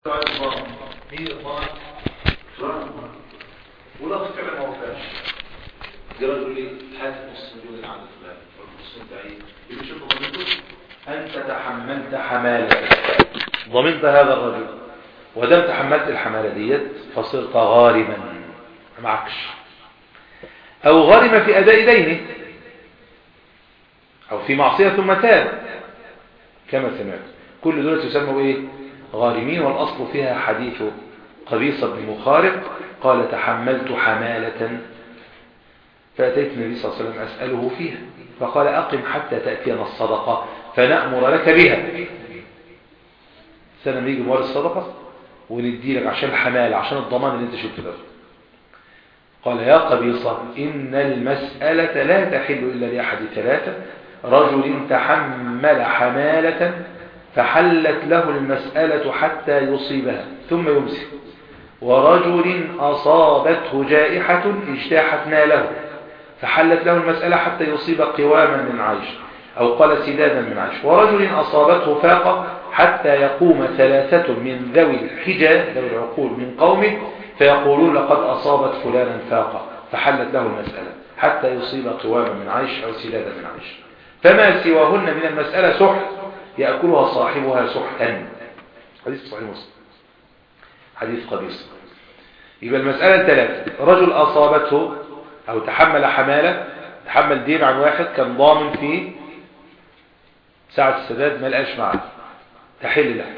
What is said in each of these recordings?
مين الضمان ولا فعلا ما وفاش جرى يقول لي حاسب نص مليون على فلان نص تعيين يقول شوف ضمنته انت تحملت حمالة ضمنت هذا الرجل ودام تحملت الحمالة ديت فصرت غارما معكش او غارم في اداء دينه او في معصية ثم تاب كما سمعت كل دول تسموا ايه غارمين والاصل فيها حديث قبيصة بن مخارق قال تحملت حمالة فأتيت النبي صلى الله عليه وسلم أسأله فيها فقال أقم حتى تأتينا الصدقة فنأمر لك بها سنة نيجي موارد الصدقة وندي لك عشان الحمالة عشان الضمان اللي انت شلت ده قال يا قبيصة إن المسألة لا تحل إلا لأحد ثلاثة رجل تحمل حمالة فحلت له المسألة حتى يصيبها ثم يمسك ورجل أصابته جائحة اجتاحت ماله فحلت له المسألة حتى يصيب قواما من عيش أو قال سدادا من عيش ورجل أصابته فاقة حتى يقوم ثلاثة من ذوي الحجة ذوي العقول من قومه فيقولون لقد أصابت فلانا فاقة فحلت له المسألة حتى يصيب قواما من عيش أو سدادا من عيش فما سواهن من المسألة سحت يأكلها صاحبها سحتا حديث صحيح مسلم حديث قبيص يبقى المسألة الثلاثة رجل أصابته أو تحمل حمالة تحمل دين عن واحد كان ضامن فيه ساعة السداد ما لقاش معه تحل له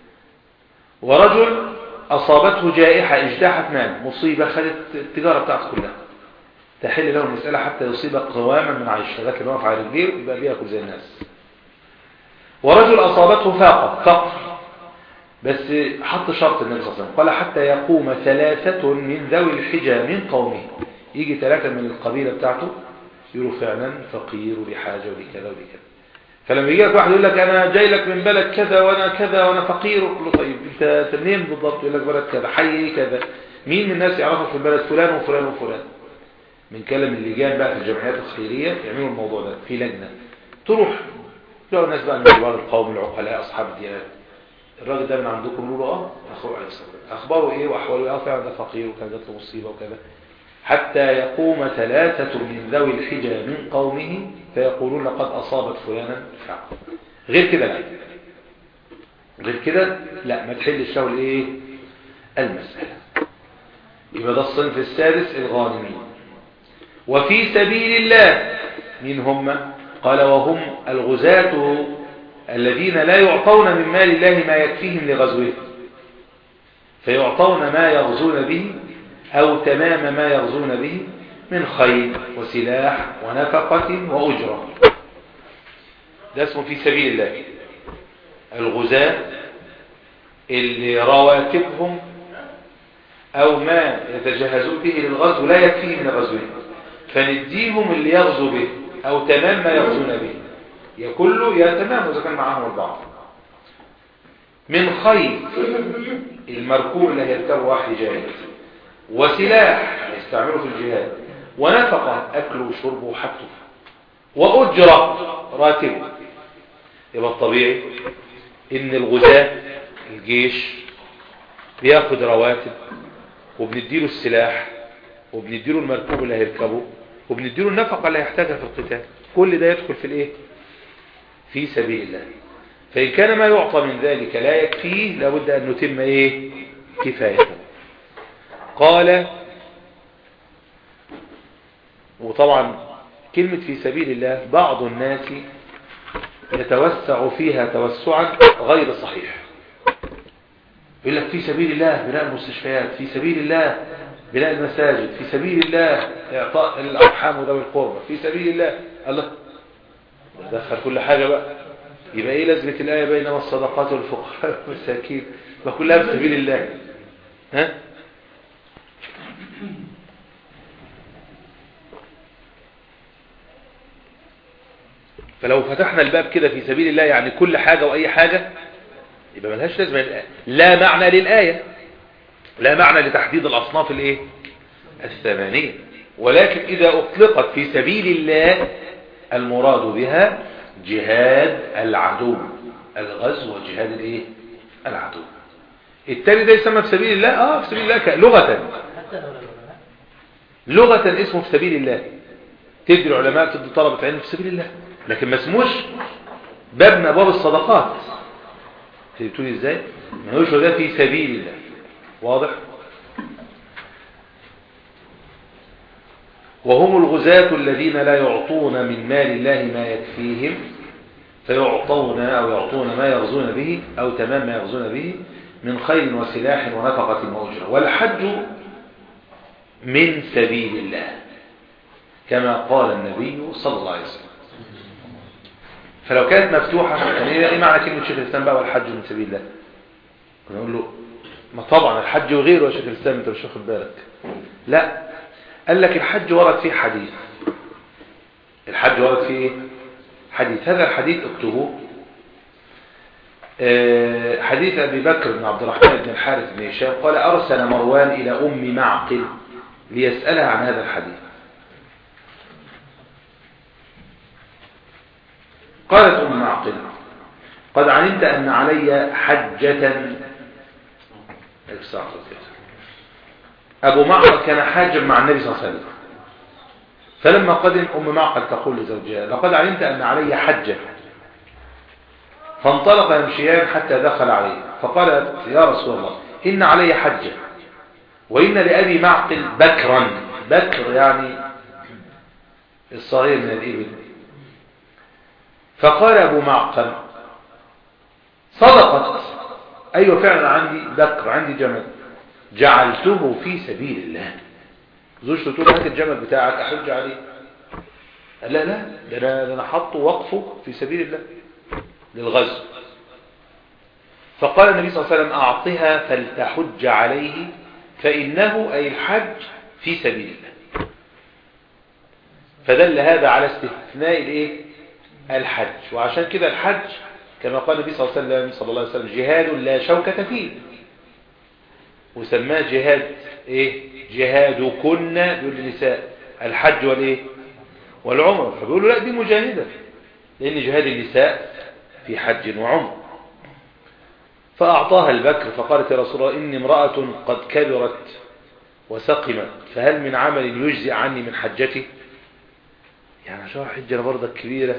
ورجل أصابته جائحة اجتاحت مال مصيبة خدت التجارة بتاعته كلها تحل له المسألة حتى يصيب قواما من عيش لغاية لما يقف على رجليه يبقى بياكل زي الناس ورجل أصابته فاقة فقر بس حط شرط النبي صلى الله عليه وسلم قال حتى يقوم ثلاثة من ذوي الحجة من قومه يجي ثلاثة من القبيلة بتاعته يقولوا فعلا فقير ولحاجة ولكذا ولكذا فلما يجي لك واحد يقول لك أنا جاي لك من بلد كذا وأنا كذا وأنا فقير يقول له طيب أنت منين بالضبط يقول لك بلد كذا حي كذا مين من الناس يعرفك في البلد فلان وفلان وفلان من كلام اللجان بقى في الجمعيات الخيرية يعملوا الموضوع ده في لجنة تروح لو الناس بقى من كبار القوم العقلاء أصحاب الديانات الراجل ده من عندكم يقولوا اه اخبره عليه الصلاه اخباره ايه واحواله اه فعلا ده فقير وكان جات له مصيبه وكذا حتى يقوم ثلاثه من ذوي الحجه من قومه فيقولون لقد اصابت فلانا فعلا غير كده لا غير كده لا ما تحلش له الايه المساله يبقى ده الصنف السادس الغانمين وفي سبيل الله من هم قال وهم الغزاة الذين لا يعطون من مال الله ما يكفيهم لغزوه فيعطون ما يغزون به أو تمام ما يغزون به من خير وسلاح ونفقة وأجرة ده اسمه في سبيل الله الغزاة اللي رواتبهم أو ما يتجهزون به للغزو لا يكفيه من غزوه فنديهم اللي يغزو به أو تمام ما يغزون به يا كله يا تمام إذا كان معاهم البعض من خير المركوب اللي هيركبه واحد جاهز وسلاح يستعمله في الجهاد ونفقة أكله وشربه وحاجته وأجرة راتبه يبقى الطبيعي إن الغزاة الجيش بياخد رواتب وبنديله السلاح وبنديله المركوب اللي هيركبه وبنديله النفقة اللي هيحتاجها في القتال كل ده يدخل في الايه في سبيل الله فإن كان ما يعطى من ذلك لا يكفيه لابد أن نتم ايه كفايته قال وطبعا كلمة في سبيل الله بعض الناس يتوسع فيها توسعا غير صحيح يقول لك في سبيل الله بناء المستشفيات في سبيل الله بناء المساجد في سبيل الله إعطاء الأرحام وذوي القربى في سبيل الله الله دخل كل حاجة بقى يبقى ايه لازمة الآية بينما الصدقات والفقراء والمساكين ما كلها في سبيل الله ها فلو فتحنا الباب كده في سبيل الله يعني كل حاجة وأي حاجة يبقى ملهاش لازمة لا معنى للآية لا معنى لتحديد الأصناف الايه الثمانية ولكن إذا أطلقت في سبيل الله المراد بها جهاد العدو الغزو وجهاد الايه العدو التاني ده يسمى في سبيل الله اه في سبيل الله ك- لغة حتى لو العلماء لغة اسمه في سبيل الله تدي العلماء تدي طلبة علم في سبيل الله لكن ما اسموش باب من ابواب الصدقات تقولي ازاي ما هوش ده في سبيل الله واضح وهم الغزاة الذين لا يعطون من مال الله ما يكفيهم فيعطون أو يعطون ما يغزون به أو تمام ما يغزون به من خير وسلاح ونفقة وأجرة والحج من سبيل الله كما قال النبي صلى الله عليه وسلم فلو كانت مفتوحة يعني ايه معنى كلمة شيخ الإسلام بقى والحج من سبيل الله كنا نقول له ما طبعا الحج وغيره يا شيخ الإسلام انت مش واخد بالك لا قال لك الحج ورد فيه حديث الحج ورد فيه ايه حديث هذا الحديث اكتبوه آه، حديث أبي بكر بن عبد الرحمن بن الحارث بن هشام قال أرسل مروان إلى أم معقل ليسألها عن هذا الحديث قالت أم معقل قد علمت أن علي حجة أبو معقل كان حاجا مع النبي صلى الله عليه وسلم فلما قدم أم معقل تقول لزوجها لقد علمت أن علي حجة فانطلق يمشيان حتى دخل عليه فقالت يا رسول الله إن علي حجة وإن لأبي معقل بكرا بكر يعني الصغير من الإبل فقال أبو معقل صدقت أيوة فعلا عندي بكر عندي جمل جعلته في سبيل الله زوجته تقول هات الجمل بتاعك أحج عليه قال لا لا ده أنا, ده أنا حطه وقفه في سبيل الله للغزو فقال النبي صلى الله عليه وسلم أعطها فلتحج عليه فإنه أي الحج في سبيل الله فدل هذا على استثناء الايه الحج وعشان كده الحج كما قال النبي صلى الله عليه وسلم صلى الله عليه وسلم جهاد لا شوكة فيه وسماه جهاد ايه جهاد كنا بيقول للنساء الحج والايه والعمر فبيقولوا لا دي مجاهدة لان جهاد النساء في حج وعمر فأعطاها البكر فقالت يا رسول الله إني امرأة قد كبرت وسقمت فهل من عمل يجزي عني من حجتي يعني عشان حجة برضك كبيرة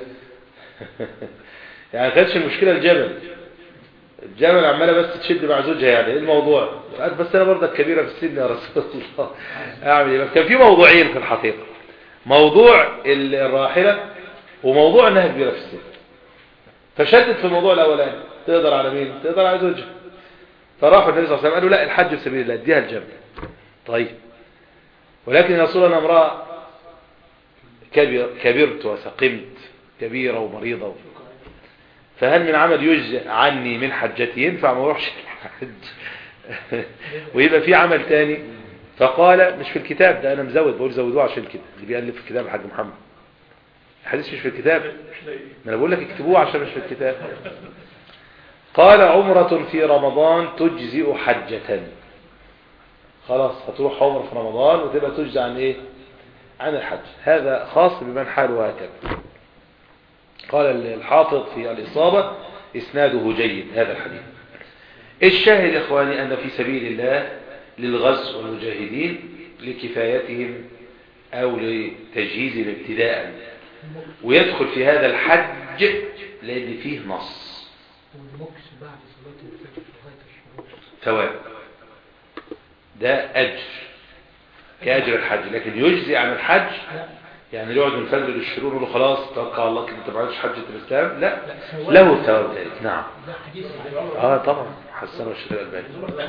يعني كانتش المشكلة الجبل الجبل عمالة بس تشد مع زوجها يعني ايه الموضوع قالت بس انا برضك كبيرة في السن يا رسول الله اعمل ايه كان في موضوعين في الحقيقة موضوع الراحلة وموضوع انها كبيرة في السن فشدت في الموضوع الاولاني تقدر على مين تقدر على زوجها فراحوا النبي صلى الله عليه وسلم قالوا لا الحج في سبيل الله اديها الجبل طيب ولكن يا رسول الله امرأة كبر كبرت وسقمت كبيرة ومريضة فهل من عمل يجزئ عني من حجتي ينفع ما اروحش الحج ويبقى في عمل تاني فقال مش في الكتاب ده انا مزود بقول زودوه عشان كده اللي بيألف في الكتاب الحاج محمد الحديث مش في الكتاب ما انا بقول لك اكتبوه عشان مش في الكتاب قال عمرة في رمضان تجزئ حجة خلاص هتروح عمرة في رمضان وتبقى تجزى عن ايه عن الحج هذا خاص بمن حاله هكذا قال الحافظ في الإصابة إسناده جيد هذا الحديث الشاهد يا إخواني أن في سبيل الله للغزو والمجاهدين لكفايتهم أو لتجهيزهم ابتداء ويدخل في هذا الحج لأن فيه نص والمكس بعد صلاة الفجر لغاية الشروق ثواب ده أجر كأجر الحج لكن يجزي عن الحج لا يعني يقعد من الفجر للشروق يقول له خلاص توكل على الله كده انت ما عملتش حجة الإسلام لا لا ثواب. له ثواب ذلك نعم ده حديث اه طبعا حسنه الشيخ الألباني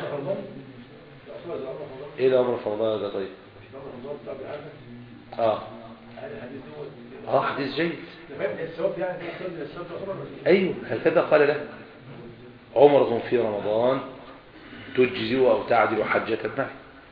ايه الامر في رمضان ده طيب اه اه حديث جيد ايوه هكذا قال له عمرة في رمضان تجزي او تعدل حجة معي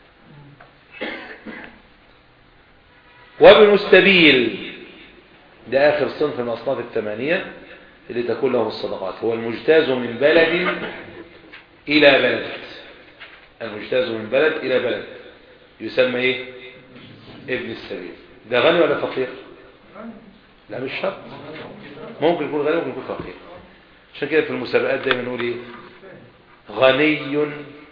وابن السبيل ده اخر صنف من اصناف الثمانية اللي تكون لهم الصدقات هو المجتاز من بلد الى بلد المجتاز من بلد الى بلد يسمى ايه ابن السبيل ده غني ولا فقير لا مش شرط ممكن يكون غني ممكن يكون فقير عشان كده في المسابقات دايما نقول ايه غني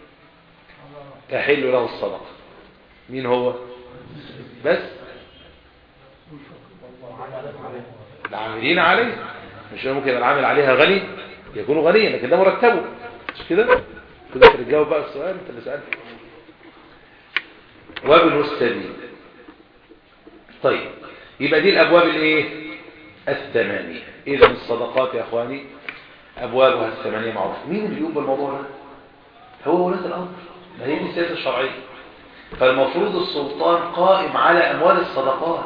تحل له الصدقة مين هو بس العاملين عليه مش ممكن يبقى العامل عليها غني يكون غنيا لكن ده مرتبه مش كده كده انت تجاوب بقى السؤال انت اللي سألت وابن السبيل طيب يبقى دي الابواب الايه الثمانية اذا الصدقات يا اخواني ابوابها الثمانية معروفة مين اللي يقوم بالموضوع ده هو ولاة الامر ما هي دي السياسة الشرعية فالمفروض السلطان قائم على اموال الصدقات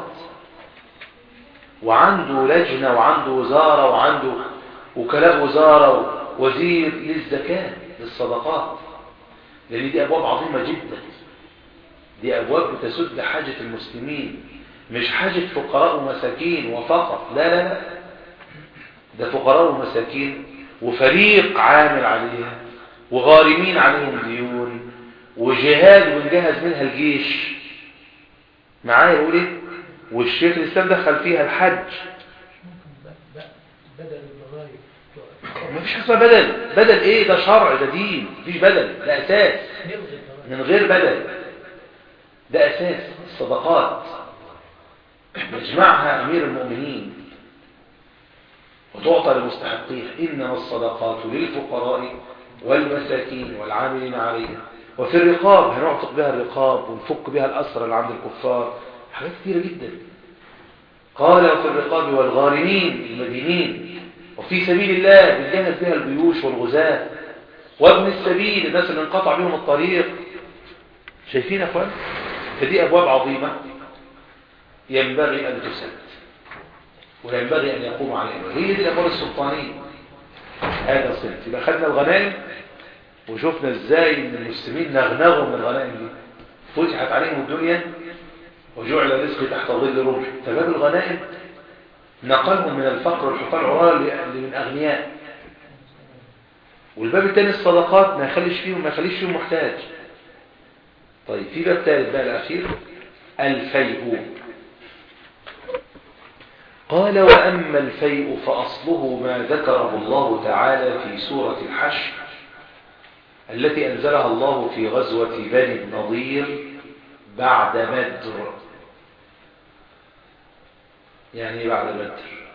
وعنده لجنة وعنده وزارة وعنده وكلاء وزارة ووزير للزكاة للصدقات لأن دي أبواب عظيمة جدا دي أبواب بتسد حاجة المسلمين مش حاجة فقراء ومساكين وفقط لا لا لا ده فقراء ومساكين وفريق عامل عليها وغارمين عليهم ديون وجهاد ونجهز منها الجيش معايا يقول ايه والشيخ الإسلام دخل فيها الحج ممكن ب- ب- بدل الضرائب ما فيش حاجة اسمها بدل بدل ايه ده شرع ده دين مفيش بدل ده اساس نلغي الضرائب من غير بدل ده اساس الصدقات يجمعها امير المؤمنين وتعطى للمستحقين انما الصدقات للفقراء والمساكين والعاملين عليها وفي الرقاب هنعتق بها الرقاب ونفك بها الاسر اللي عند الكفار حاجات كثيره جدا قال وفي الرقاب والغارمين المدينين وفي سبيل الله بنجهز بها الجيوش والغزاة وابن السبيل الناس اللي انقطع بهم الطريق شايفين يا اخوان فدي ابواب عظيمة ينبغي ان تسد وينبغي ان يقوم عليها هي دي الاموال السلطانية هذا صنف يبقى خدنا الغنائم وشفنا ازاي ان المسلمين نغنغوا من الغنائم دي فتحت عليهم الدنيا وجعل رزق تحت ظل رمح فباب الغنائم نقلهم من الفقر والحفار العراة من أغنياء والباب الثاني الصدقات ما يخليش فيهم ما يخليش فيهم محتاج طيب في باب ثالث بقى الأخير الفيء قال وأما الفيء فأصله ما ذكره الله تعالى في سورة الحشر التي أنزلها الله في غزوة بني النضير بعد بدر يعني ايه بعد بدر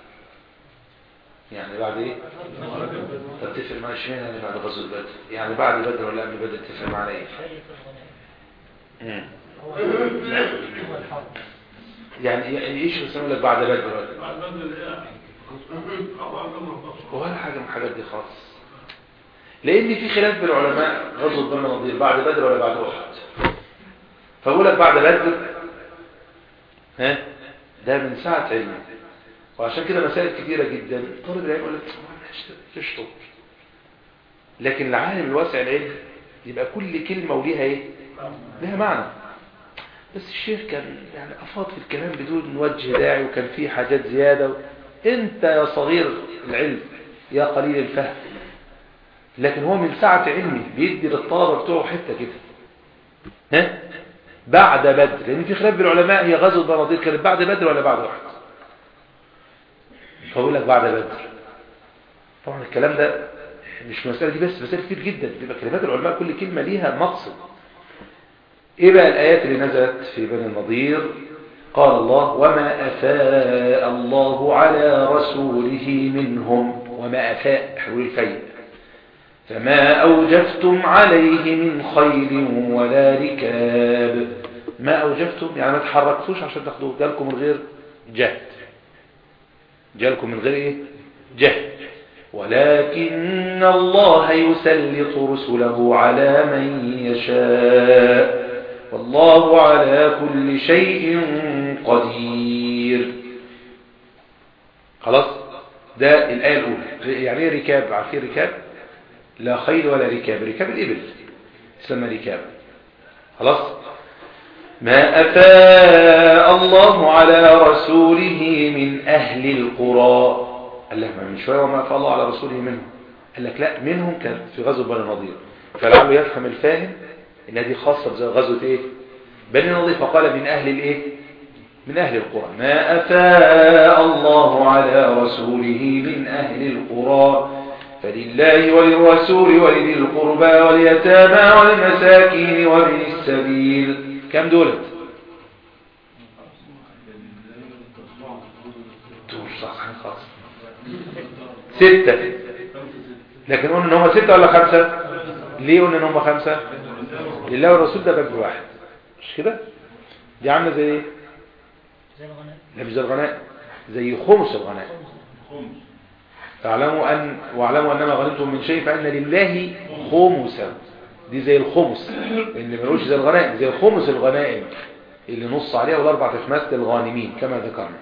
يعني بعد ايه طب تفرق معايا اشمعنى يعني بعد غزوه بدر يعني بعد بدر ولا قبل بدر تفرق معايا ايه مم. هو هو الحرب يعني يعني ايش يسمى لك بعد بدر ولا بعد بدل ايه او بعد امر ولا حاجه من الحاجات دي خالص لان في خلاف بين العلماء غزوه بني النضير بعد بدر ولا بعد احد فاقول لك بعد بدر ها ده من ساعه علمه وعشان كده مسائل كتيره جدا طالب العلم يقول لك تشطب لكن العالم الواسع العلم يبقى كل كلمه وليها ايه لها معنى بس الشيخ كان يعني افاض في الكلام بدون وجه داعي وكان فيه حاجات زياده انت يا صغير العلم يا قليل الفهم لكن هو من سعة علمه بيدي للطلبة بتوعه حتة كده ها بعد بدر لأن في خلاف بالعلماء هي غزوة بناضير كانت بعد بدر ولا بعد واحد فأقول لك بعد بدر طبعا الكلام ده مش مسألة دي بس مسألة كتير جدا بيبقى كلمات العلماء كل كلمة ليها مقصد ايه بقى الآيات اللي نزلت في بني النضير قال الله وما أفاء الله على رسوله منهم وما أفاء حول الفيء فما أوجفتم عليه من خيل ولا ركاب ما أوجفتم يعني ما تحركتوش عشان تاخدوه جالكم من غير جهد جالكم من غير ايه جهد ولكن الله يسلط رسله على من يشاء والله على كل شيء قدير خلاص ده الآية الأولى يعني ايه ركاب عارفين ركاب لا خيل ولا ركاب ركاب الإبل تسمى ركاب خلاص ما أفاء الله على رسوله من أهل القرى قال لك ما من شوية وما أفاء الله على رسوله منهم قال لك لا منهم كان في غزوة بني النضير فلعله يفهم الفاهم ان هذه خاصة بغزوة ايه بني النضير فقال من أهل الايه من أهل القرى ما أفاء الله على رسوله من أهل القرى فلله وللرسول ولذي القربى واليتامى والمساكين وابن السبيل كم دولت دول صح خلاص ستة لكن قلنا ان هم ستة ولا خمسة ليه قلنا ان هم خمسة لله والرسول ده باب واحد مش كده دي عاملة زي ايه زي الغناء لا مش زي الغناء زي خمس الغناء اعلموا ان واعلموا انما غنمتم من شيء فان لله خمسا دي زي الخمس اللي ملوش زي الغنائم زي خمس الغنائم اللي نص عليها والاربع تخماس للغانمين كما ذكرنا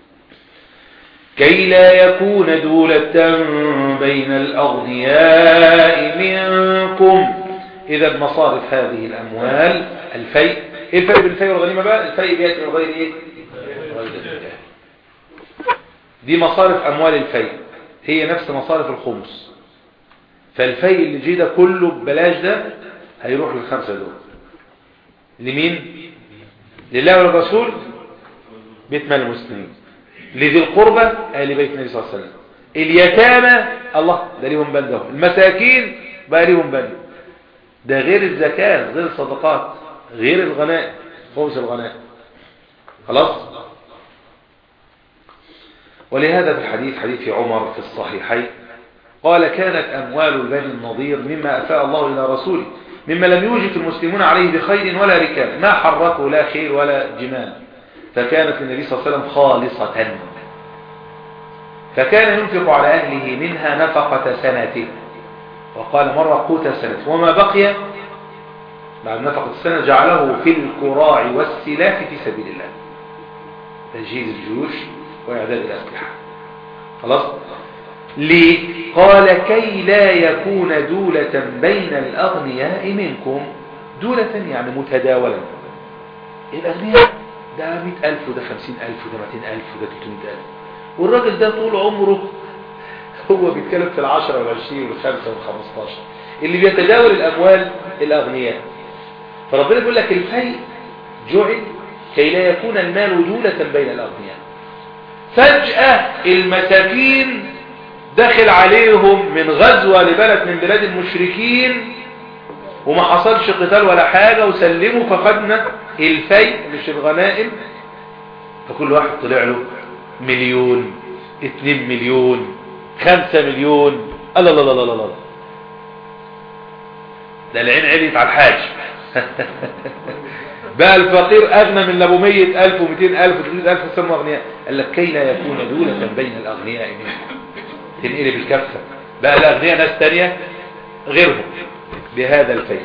كي لا يكون دولة بين الأغنياء منكم إذا مصارف هذه الأموال الفيء إيه الفرق بين الفيء والغنيمة بقى الفيء بيأتي من غير إيه غير الزكاة دي مصارف أموال الفيء هي نفس مصارف الخمس فالفيء اللي جه ده كله ببلاش ده هيروح للخمسة دول لمين لله والرسول بيت مال المسلمين لذي القربى آل بيت النبي صلى الله عليه وسلم اليتامى الله ده ليهم بلده المساكين بقى ليهم بلده ده غير الزكاة غير الصدقات غير الغناء خمس الغناء خلاص ولهذا في الحديث حديث عمر في الصحيحين قال كانت أموال بني النضير مما أفاء الله إلى رسوله مما لم يوجد المسلمون عليه بخير ولا ركاب ما حركوا لا خير ولا جمال فكانت للنبي صلى الله عليه وسلم خالصة فكان ينفق على أهله منها نفقة سنته وقال مرة قوت سنة وما بقي بعد نفقة السنة جعله في الكراع والسلاح في سبيل الله تجهيز الجيوش وإعداد الأسلحة خلاص ليه قال كي لا يكون دولة بين الأغنياء منكم دولة يعني متداولا الأغنياء ده مئة ألف وده خمسين ألف وده مئتين ألف وده تلتمائة ألف والراجل ده طول عمره هو بيتكلم في العشرة والعشرين والخمسة والخمستاشر اللي بيتداول الأموال الأغنياء فربنا بيقول لك الفيء جعل كي لا يكون المال دولة بين الأغنياء فجأة المساكين دخل عليهم من غزوة لبلد من بلاد المشركين وما حصلش قتال ولا حاجة وسلموا فخدنا الفيء مش الغنائم فكل واحد طلع له مليون اتنين مليون خمسة مليون الله الله الله الله الله ده العين عليت على الحاج بقى الفقير أغنى من أبو مية ألف ومئتين ألف وثلاثين ألف سموا أغنياء قال لك كي لا يكون دولة بين الأغنياء منهم تنقلب الكفة بقى الأغنياء ناس تانية غيرهم بهذا الفيل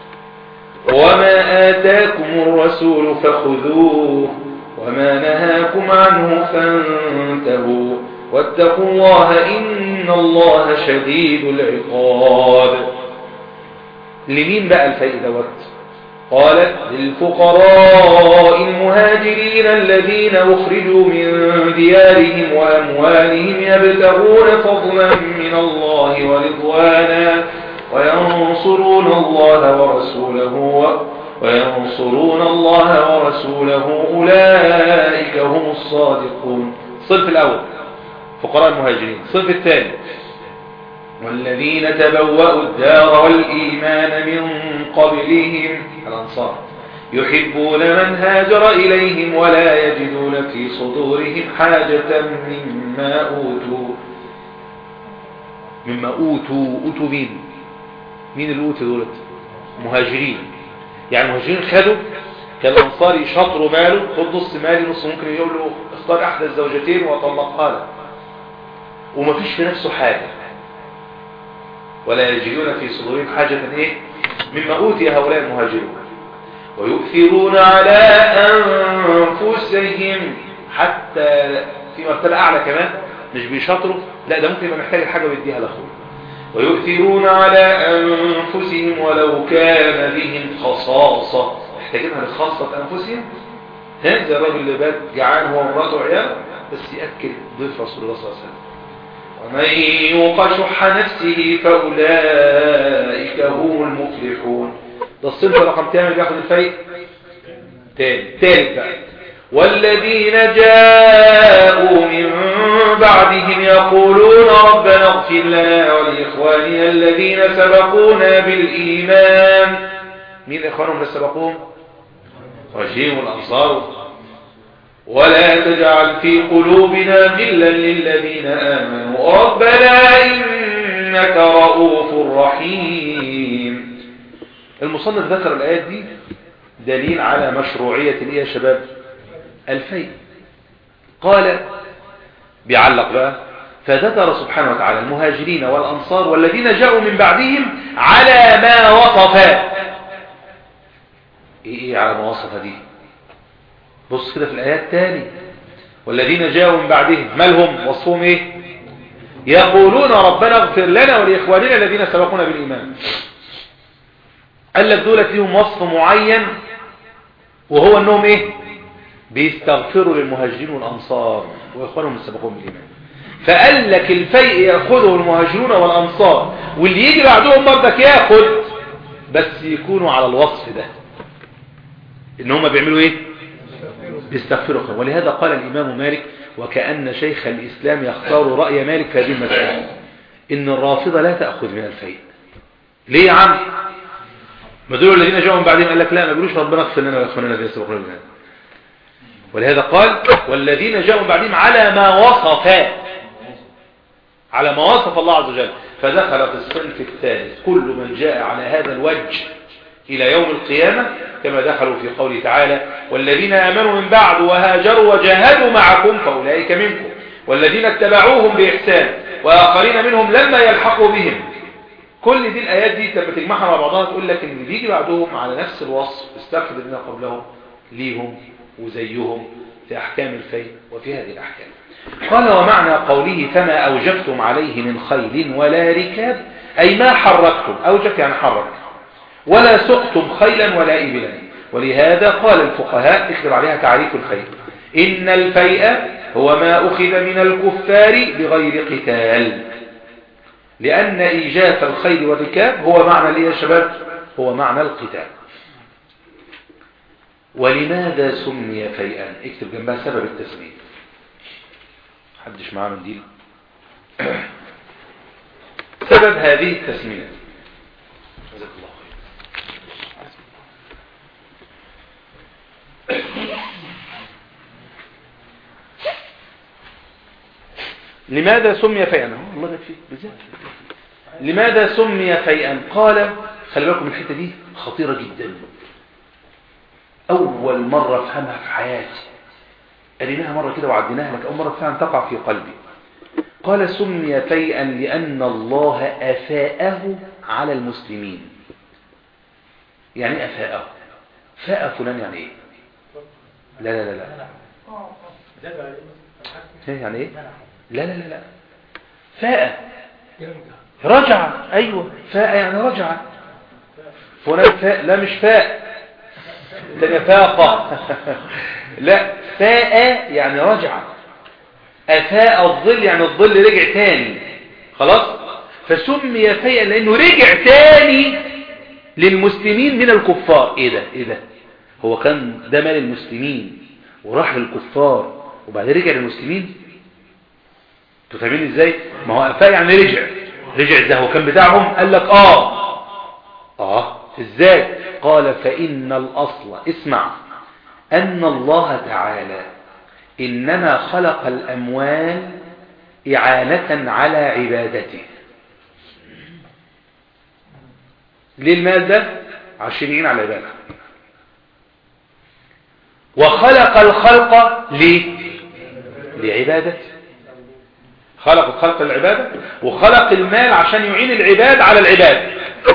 وما آتاكم الرسول فخذوه وما نهاكم عنه فانتهوا واتقوا الله إن الله شديد العقاب لمين بقى الفيء دوت قال للفقراء المهاجرين الذين أخرجوا من ديارهم وأموالهم يبتغون فضلا من الله ورضوانا وينصرون الله ورسوله وينصرون الله ورسوله أولئك هم الصادقون الصنف الأول فقراء المهاجرين الصنف الثاني والذين تبوأوا الدار والإيمان من قبلهم الأنصار يحبون من هاجر إليهم ولا يجدون في صدورهم حاجة مما أوتوا مما أوتوا أوتوا مين مين اللي أوتوا دولت مهاجرين يعني المهاجرين خدوا كان الأنصار يشطروا ماله خد نص مالي نص ممكن يقول له اختار أحدى الزوجتين وطلقها له ومفيش في نفسه حاجة ولا يجدون في صدورهم حاجة ايه مما أوتي هؤلاء المهاجرون ويؤثرون على أنفسهم حتى في مرتبة أعلى كمان مش بيشطروا لا ده ممكن يبقى محتاج الحاجة ويديها لأخوه ويؤثرون على أنفسهم ولو كان بهم خصاصة محتاجينها لخاصة أنفسهم ها زي الراجل اللي بات جعان هو ومراته وعياله بس يأكل ضيف رسول الله صلى الله عليه وسلم ومن يوق شح نفسه فأولئك هم المفلحون ده الصنف رقم كام اللي بياخد الفيء تاني تالت بقى والذين جاءوا من بعدهم يقولون ربنا اغفر لنا ولإخواننا الذين سبقونا بالإيمان مين إخوانهم اللي سبقوهم رجيم الأنصار ولا تجعل في قلوبنا غلا للذين آمنوا ربنا إنك رؤوف رحيم المصنف ذكر الآيات دي دليل على مشروعية ايه يا شباب الفيء قال بيعلق بقى فذكر سبحانه وتعالى المهاجرين والأنصار والذين جاءوا من بعدهم على ما وصفا ايه ايه على ما وصف دي بص كده في الآيات تاني والذين جاءوا من بعدهم ما لهم وصفهم ايه يقولون ربنا اغفر لنا ولإخواننا الذين سبقونا بالإيمان قال لك دولت ليهم وصف معين وهو انهم ايه بيستغفروا للمهاجرين والأنصار وإخوانهم السبقون بالإيمان فقال لك الفيء يأخذه المهاجرون والأنصار واللي يجي بعدهم برضك ياخد بس يكونوا على الوصف ده ان هم بيعملوا ايه بيستغفروا خير ولهذا قال الإمام مالك وكأن شيخ الإسلام يختار رأي مالك في هذه المسألة إن الرافضة لا تأخذ من الفيء ليه يا عم ما دول الذين جاءوا من بعدهم قال لك لا ما بيقولوش ربنا اغفر لنا وإخواننا الذين سبقونا بالإيمان ولهذا قال والذين جاءوا من بعدهم على ما وصف على ما وصف الله عز وجل فدخل في الصنف الثالث كل من جاء على هذا الوجه إلى يوم القيامة كما دخلوا في قوله تعالى والذين آمنوا من بعد وهاجروا وجاهدوا معكم فأولئك منكم والذين اتبعوهم بإحسان وآخرين منهم لما يلحقوا بهم كل دي الآيات دي لما تجمعها مع بعضها تقول لك إن بيجي بعدهم على نفس الوصف استغفر لنا قبلهم ليهم وزيهم في أحكام الفيء وفي هذه الأحكام قال ومعنى قوله فما أوجبتم عليه من خيل ولا ركاب أي ما حركتم أوجبت يعني حرك ولا سقتم خيلا ولا إبلا ولهذا قال الفقهاء اكتب عليها تعريف الخيل إن الفيء هو ما أخذ من الكفار بغير قتال لأن إيجاف الخيل والركاب هو معنى ليه يا شباب هو معنى القتال ولماذا سمي فيئا اكتب جنبها سبب التسمية حدش معاه منديل سبب هذه التسمية جزاك الله خير لماذا سمي فيئا الله يكفي بزيادة لماذا سمي فيئا قال خلي بالكم الحته دي خطيره جدا اول مره افهمها في حياتي قريناها مره كده وعديناها لك اول مره فعلا تقع في قلبي قال سمي فيئا لان الله افاءه على المسلمين يعني ايه افاءه فاء فلان يعني ايه لا لا لا لا إيه يعني ايه لا لا لا لا فاء رجع ايوه فاء يعني رجع فلان فاء لا مش فاء تانية فاقة لا فاء يعني رجع أفاء الظل يعني الظل رجع تاني خلاص فسمي فيئا لأنه رجع تاني للمسلمين من الكفار ايه ده ايه ده هو كان ده مال المسلمين وراح للكفار وبعدين رجع للمسلمين انتوا فاهمين ازاي ما هو أفاء يعني رجع رجع ازاي هو كان بتاعهم قال لك اه اه ازاي قال فإن الأصل اسمع أن الله تعالى إنما خلق الأموال إعانة على عبادته ليه المال ده عشان يعين على العبادة وخلق الخلق ليه لعبادته خلق الخلق للعبادة وخلق المال عشان يعين العباد على العباد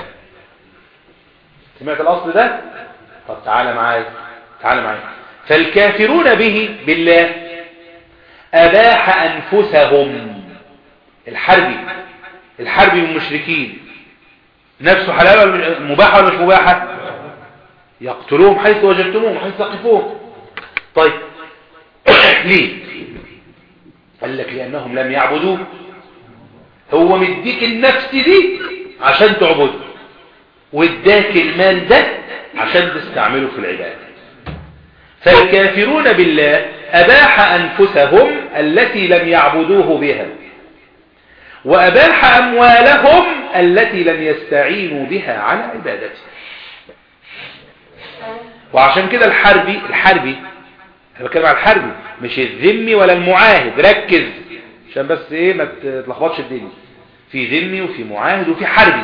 سمعت الأصل ده طب تعالى معايا تعالى معايا فالكافرون به بالله أباح أنفسهم الحربي الحربي من المشركين نفسه حلال ولا مباحة ولا مش مباحة يقتلوهم حيث وجدتموهم حيث تقفوهم طيب ليه قال لك لأنهم لم يعبدوه هو مديك النفس دي عشان تعبده واداك المال ده عشان تستعمله في العبادة فالكافرون بالله أباح أنفسهم التي لم يعبدوه بها وأباح أموالهم التي لم يستعينوا بها على عبادته وعشان كده الحربي الحربي انا بتكلم على الحربي مش الذمي ولا المعاهد ركز عشان بس ايه ما تلخبطش الدنيا في ذمي وفي معاهد وفي حربي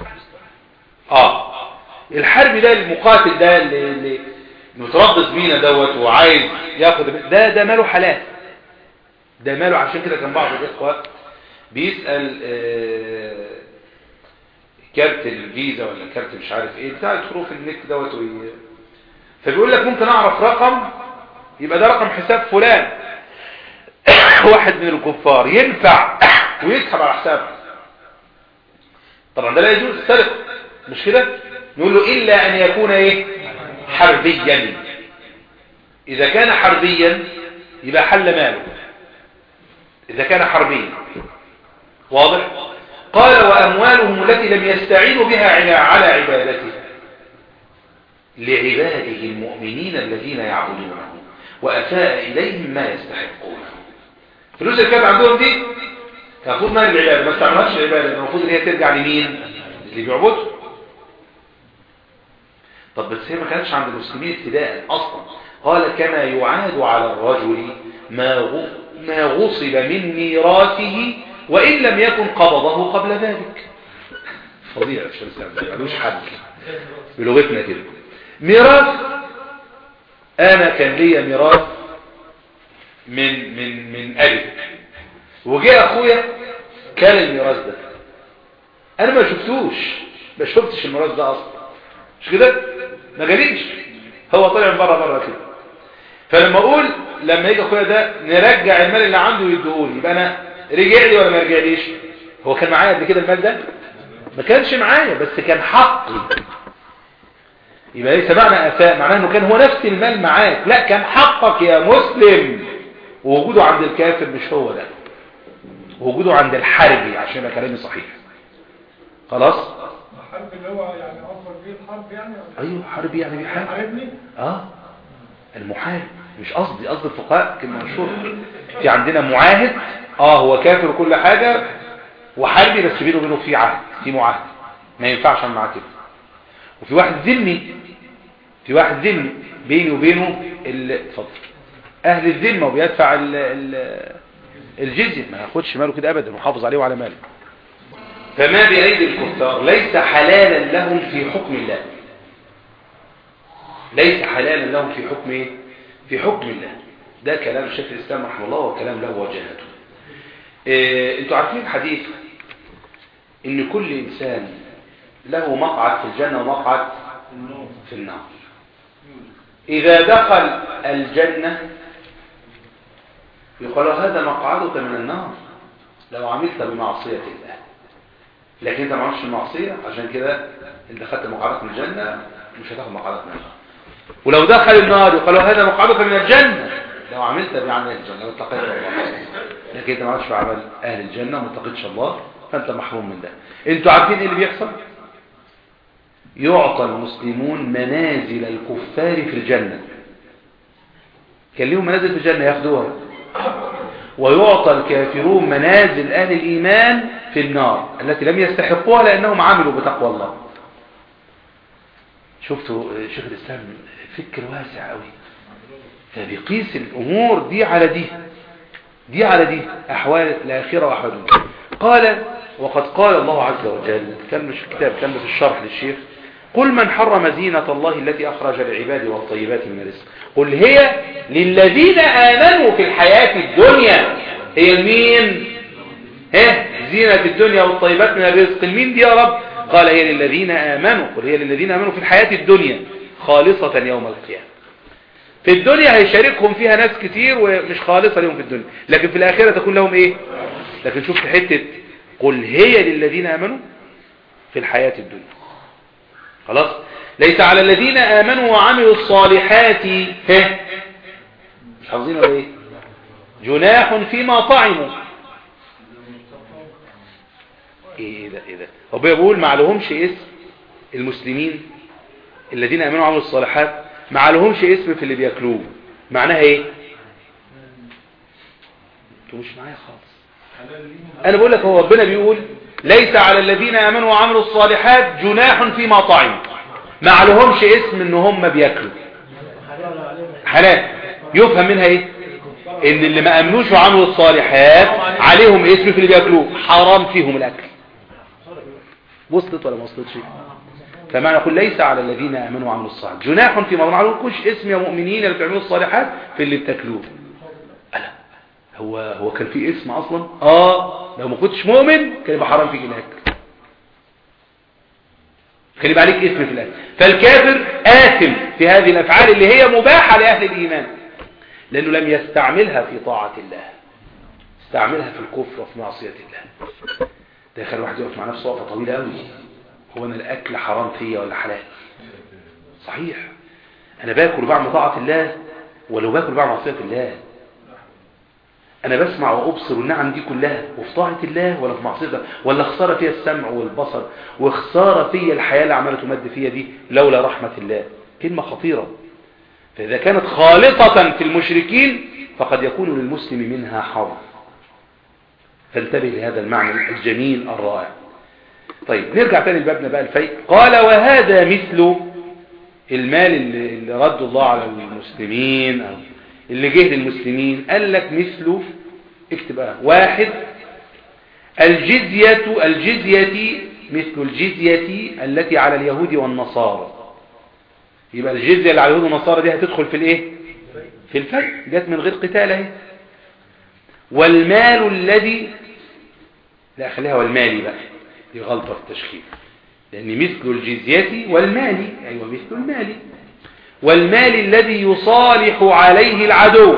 اه الحربي ده المقاتل ده اللي, اللي متربص بينا دوت وعايز ياخد ده ده ماله حلال ده ماله عشان كده كان بعض الاخوه بيسال آه كارت الفيزا ولا كارت مش عارف ايه بتاع حروف النت دوت وي... فبيقول لك ممكن اعرف رقم يبقى ده رقم حساب فلان واحد من الكفار ينفع ويسحب على حسابه طبعا ده لا يجوز السرقه مش كده نقول له الا ان يكون ايه حربيا اذا كان حربيا يبقى حل ماله اذا كان حربيا واضح قال واموالهم التي لم يستعينوا بها على عبادته لعباده المؤمنين الذين يعبدونه وأساء إليهم ما يستحقونه فلوس اللي كانت عندهم دي المفروض ما العبادة ما استعملهاش العبادة المفروض ان هي ترجع لمين اللي بيعبدوا طب بس هي ما كانتش عند المسلمين ابتداء اصلا قال كما يعاد على الرجل ما ما غصب من ميراثه وان لم يكن قبضه قبل ذلك فظيع الشمس ملوش حل بلغتنا كده ميراث انا كان ليا ميراث من من من ابي وجاء اخويا كان الميراث ده انا ما شفتوش ما شفتش الميراث ده اصلا مش كده ما جاليش هو طلع من بره بره كده فلما اقول لما يجي اخويا ده نرجع المال اللي عنده ويديهولي يبقى انا رجع لي ولا ما رجعليش هو كان معايا قبل كده المال ده ما كانش معايا بس كان حقي يبقى ليس معنى أساء معناه أنه كان هو نفس المال معاك لا كان حقك يا مسلم ووجوده عند الكافر مش هو ده وجوده عند الحربي عشان يبقى كلامي صحيح خلاص الحرب اللي هو يعني أفضل بيه الحرب يعني ايوه حربي يعني بيحارب حاربني اه المحارب مش قصدي قصد الفقهاء كلمه مشهوره في عندنا معاهد اه هو كافر وكل حاجه وحربي بس بينه وبينه في عهد في معاهد ما ينفعش انا معاه كده وفي واحد ذمي في واحد ذمي بيني وبينه ال- اتفضل اهل الذمه وبيدفع ال- ال- الجزيه ما ياخدش ماله كده ابدا محافظ عليه وعلى ماله فما بأيدي الكفار ليس حلالا لهم في حكم الله ليس حلالا لهم في حكم ايه؟ في حكم الله ده كلام الشيخ الإسلام رحمه الله وكلام له وجهته إيه انتوا عارفين الحديث ان كل انسان له مقعد في الجنة ومقعد في النار اذا دخل الجنة يقال له هذا مقعدك من النار لو عملت بمعصية الله لكن انت ما عملتش المعصية عشان كده انت خدت مقعدك من الجنة مش هتاخد مقعدك من النار ولو دخل النار يقال له هذا مقعدك من الجنة لو عملت بعمل الجنة واتقيت الله لكن انت ما عملتش بعمل اهل الجنة وما اتقيتش الله فانت محروم من ده انتوا عارفين ايه اللي بيحصل يعطى المسلمون منازل الكفار في الجنة كان لهم منازل في الجنة ياخدوها ويعطى الكافرون منازل أهل الإيمان في النار التي لم يستحقوها لأنهم عملوا بتقوى الله شفتوا شيخ الإسلام فكر واسع قوي فبيقيس الأمور دي على دي دي على دي أحوال الآخرة وأحوال الدنيا قال وقد قال الله عز وجل كان مش في الكتاب كان في الشرح للشيخ قل من حرم زينة الله التي أخرج لعباده والطيبات من الرزق قل هي للذين آمنوا في الحياة الدنيا هي المين ها زينة الدنيا والطيبات من الرزق المين دي يا رب قال هي للذين آمنوا قل هي للذين آمنوا في الحياة الدنيا خالصة يوم القيامة في الدنيا هيشاركهم فيها ناس كتير ومش خالصة لهم في الدنيا لكن في الآخرة تكون لهم ايه لكن شفت حتة قل هي للذين آمنوا في الحياة الدنيا خلاص ليس على الذين آمنوا وعملوا الصالحات ها مش حافظين ولا ايه جناح فيما طعموا ايه ده ايه ده هو بيقول ما لهمش اسم المسلمين الذين آمنوا وعملوا الصالحات ما عليهمش اسم في اللي بياكلوه معناها ايه انتوا مش معايا خالص انا بقول لك هو ربنا بيقول ليس على الذين امنوا وعملوا الصالحات جناح فيما طعموا ما عليهمش اسم ان هم بياكلوا حلال يفهم منها ايه ان اللي ما امنوش وعملوا الصالحات عليهم اسم في اللي بياكلوه حرام فيهم الاكل وصلت ولا ما وصلتش فمعنى يقول ليس على الذين امنوا وعملوا الصالحات جناح فيما ما عليهمش اسم يا مؤمنين اللي بتعملوا الصالحات في اللي بتاكلوه ألا هو هو كان في اسم اصلا اه لو ما كنتش مؤمن كان يبقى حرام فيك الاكل كان يبقى عليك اسم في الاكل فالكافر آثم في هذه الافعال اللي هي مباحة لاهل الايمان لانه لم يستعملها في طاعة الله استعملها في الكفر وفي معصية الله ده يخلي الواحد يقف مع نفسه وقفة طويلة قوي هو انا الاكل حرام فيا ولا حلال صحيح انا باكل وبعمل طاعة الله ولو باكل وبعمل معصية الله انا بسمع وابصر النعم دي كلها وفي طاعة الله ولا في معصية الله ولا خسارة فيها السمع والبصر وخسارة فيا الحياة اللي عمالة تمد فيا دي لولا رحمة الله كلمة خطيرة فإذا كانت خالصة في المشركين فقد يكون للمسلم منها حظ فانتبه لهذا المعنى الجميل الرائع طيب نرجع تاني لبابنا بقى الفيء قال وهذا مثل المال اللي, اللي رد الله على المسلمين أو اللي جه للمسلمين قال لك مثله اكتب بقى واحد الجزية الجزية مثل الجزية التي على اليهود والنصارى يبقى الجزية اللي على اليهود والنصارى دي هتدخل في الايه في الفرق جت من غير قتال اهي والمال الذي لا خليها والمالي بقى دي غلطة في التشخيص لأن مثل الجزية والمال أيوة مثل المال والمال الذي يصالح عليه العدو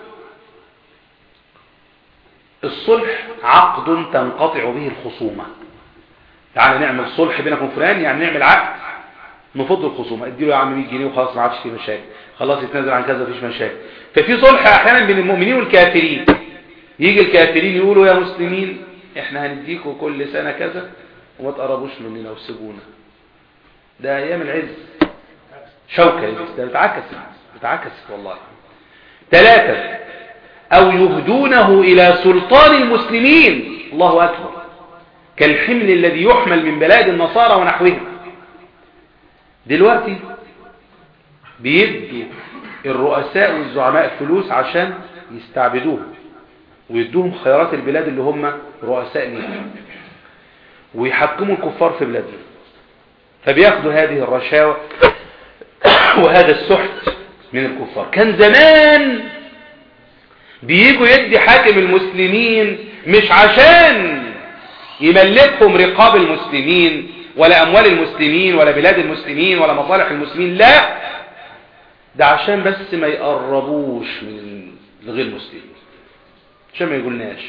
الصلح عقد تنقطع به الخصومة تعالى نعمل صلح بينك وبين فلان يعني نعمل عقد نفض الخصومة اديله يا عم 100 جنيه وخلاص ما عادش في مشاكل خلاص يتنازل عن كذا مفيش مشاكل ففي صلح احيانا بين المؤمنين والكافرين يجي الكافرين يقولوا يا مسلمين احنا هنديكوا كل سنة كذا وما تقربوش مننا وسيبونا ده ايام العز شوكة ده بتعكست بتعكست والله ثلاثة او يهدونه الى سلطان المسلمين الله اكبر كالحمل الذي يحمل من بلاد النصارى ونحوهم دلوقتي بيدوا الرؤساء والزعماء فلوس عشان يستعبدوهم ويدوهم خيارات البلاد اللي هم رؤساء ليها ويحكموا الكفار في بلادهم فبياخدوا هذه الرشاوى وهذا السحت من الكفار كان زمان بيجوا يدي حاكم المسلمين مش عشان يملكهم رقاب المسلمين ولا أموال المسلمين ولا بلاد المسلمين ولا مصالح المسلمين لا ده عشان بس ما يقربوش من الغير المسلمين عشان ما يقولناش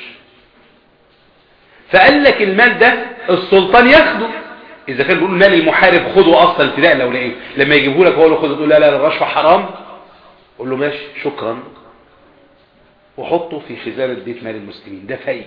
فقال لك المال ده السلطان ياخده اذا كان بيقول مال المحارب خده اصلا ابتداء لو لقيه لما يجيبه لك هو له خده تقول لا لا الرشوه حرام قول له ماشي شكرا وحطه في خزانه بيت مال المسلمين ده فايد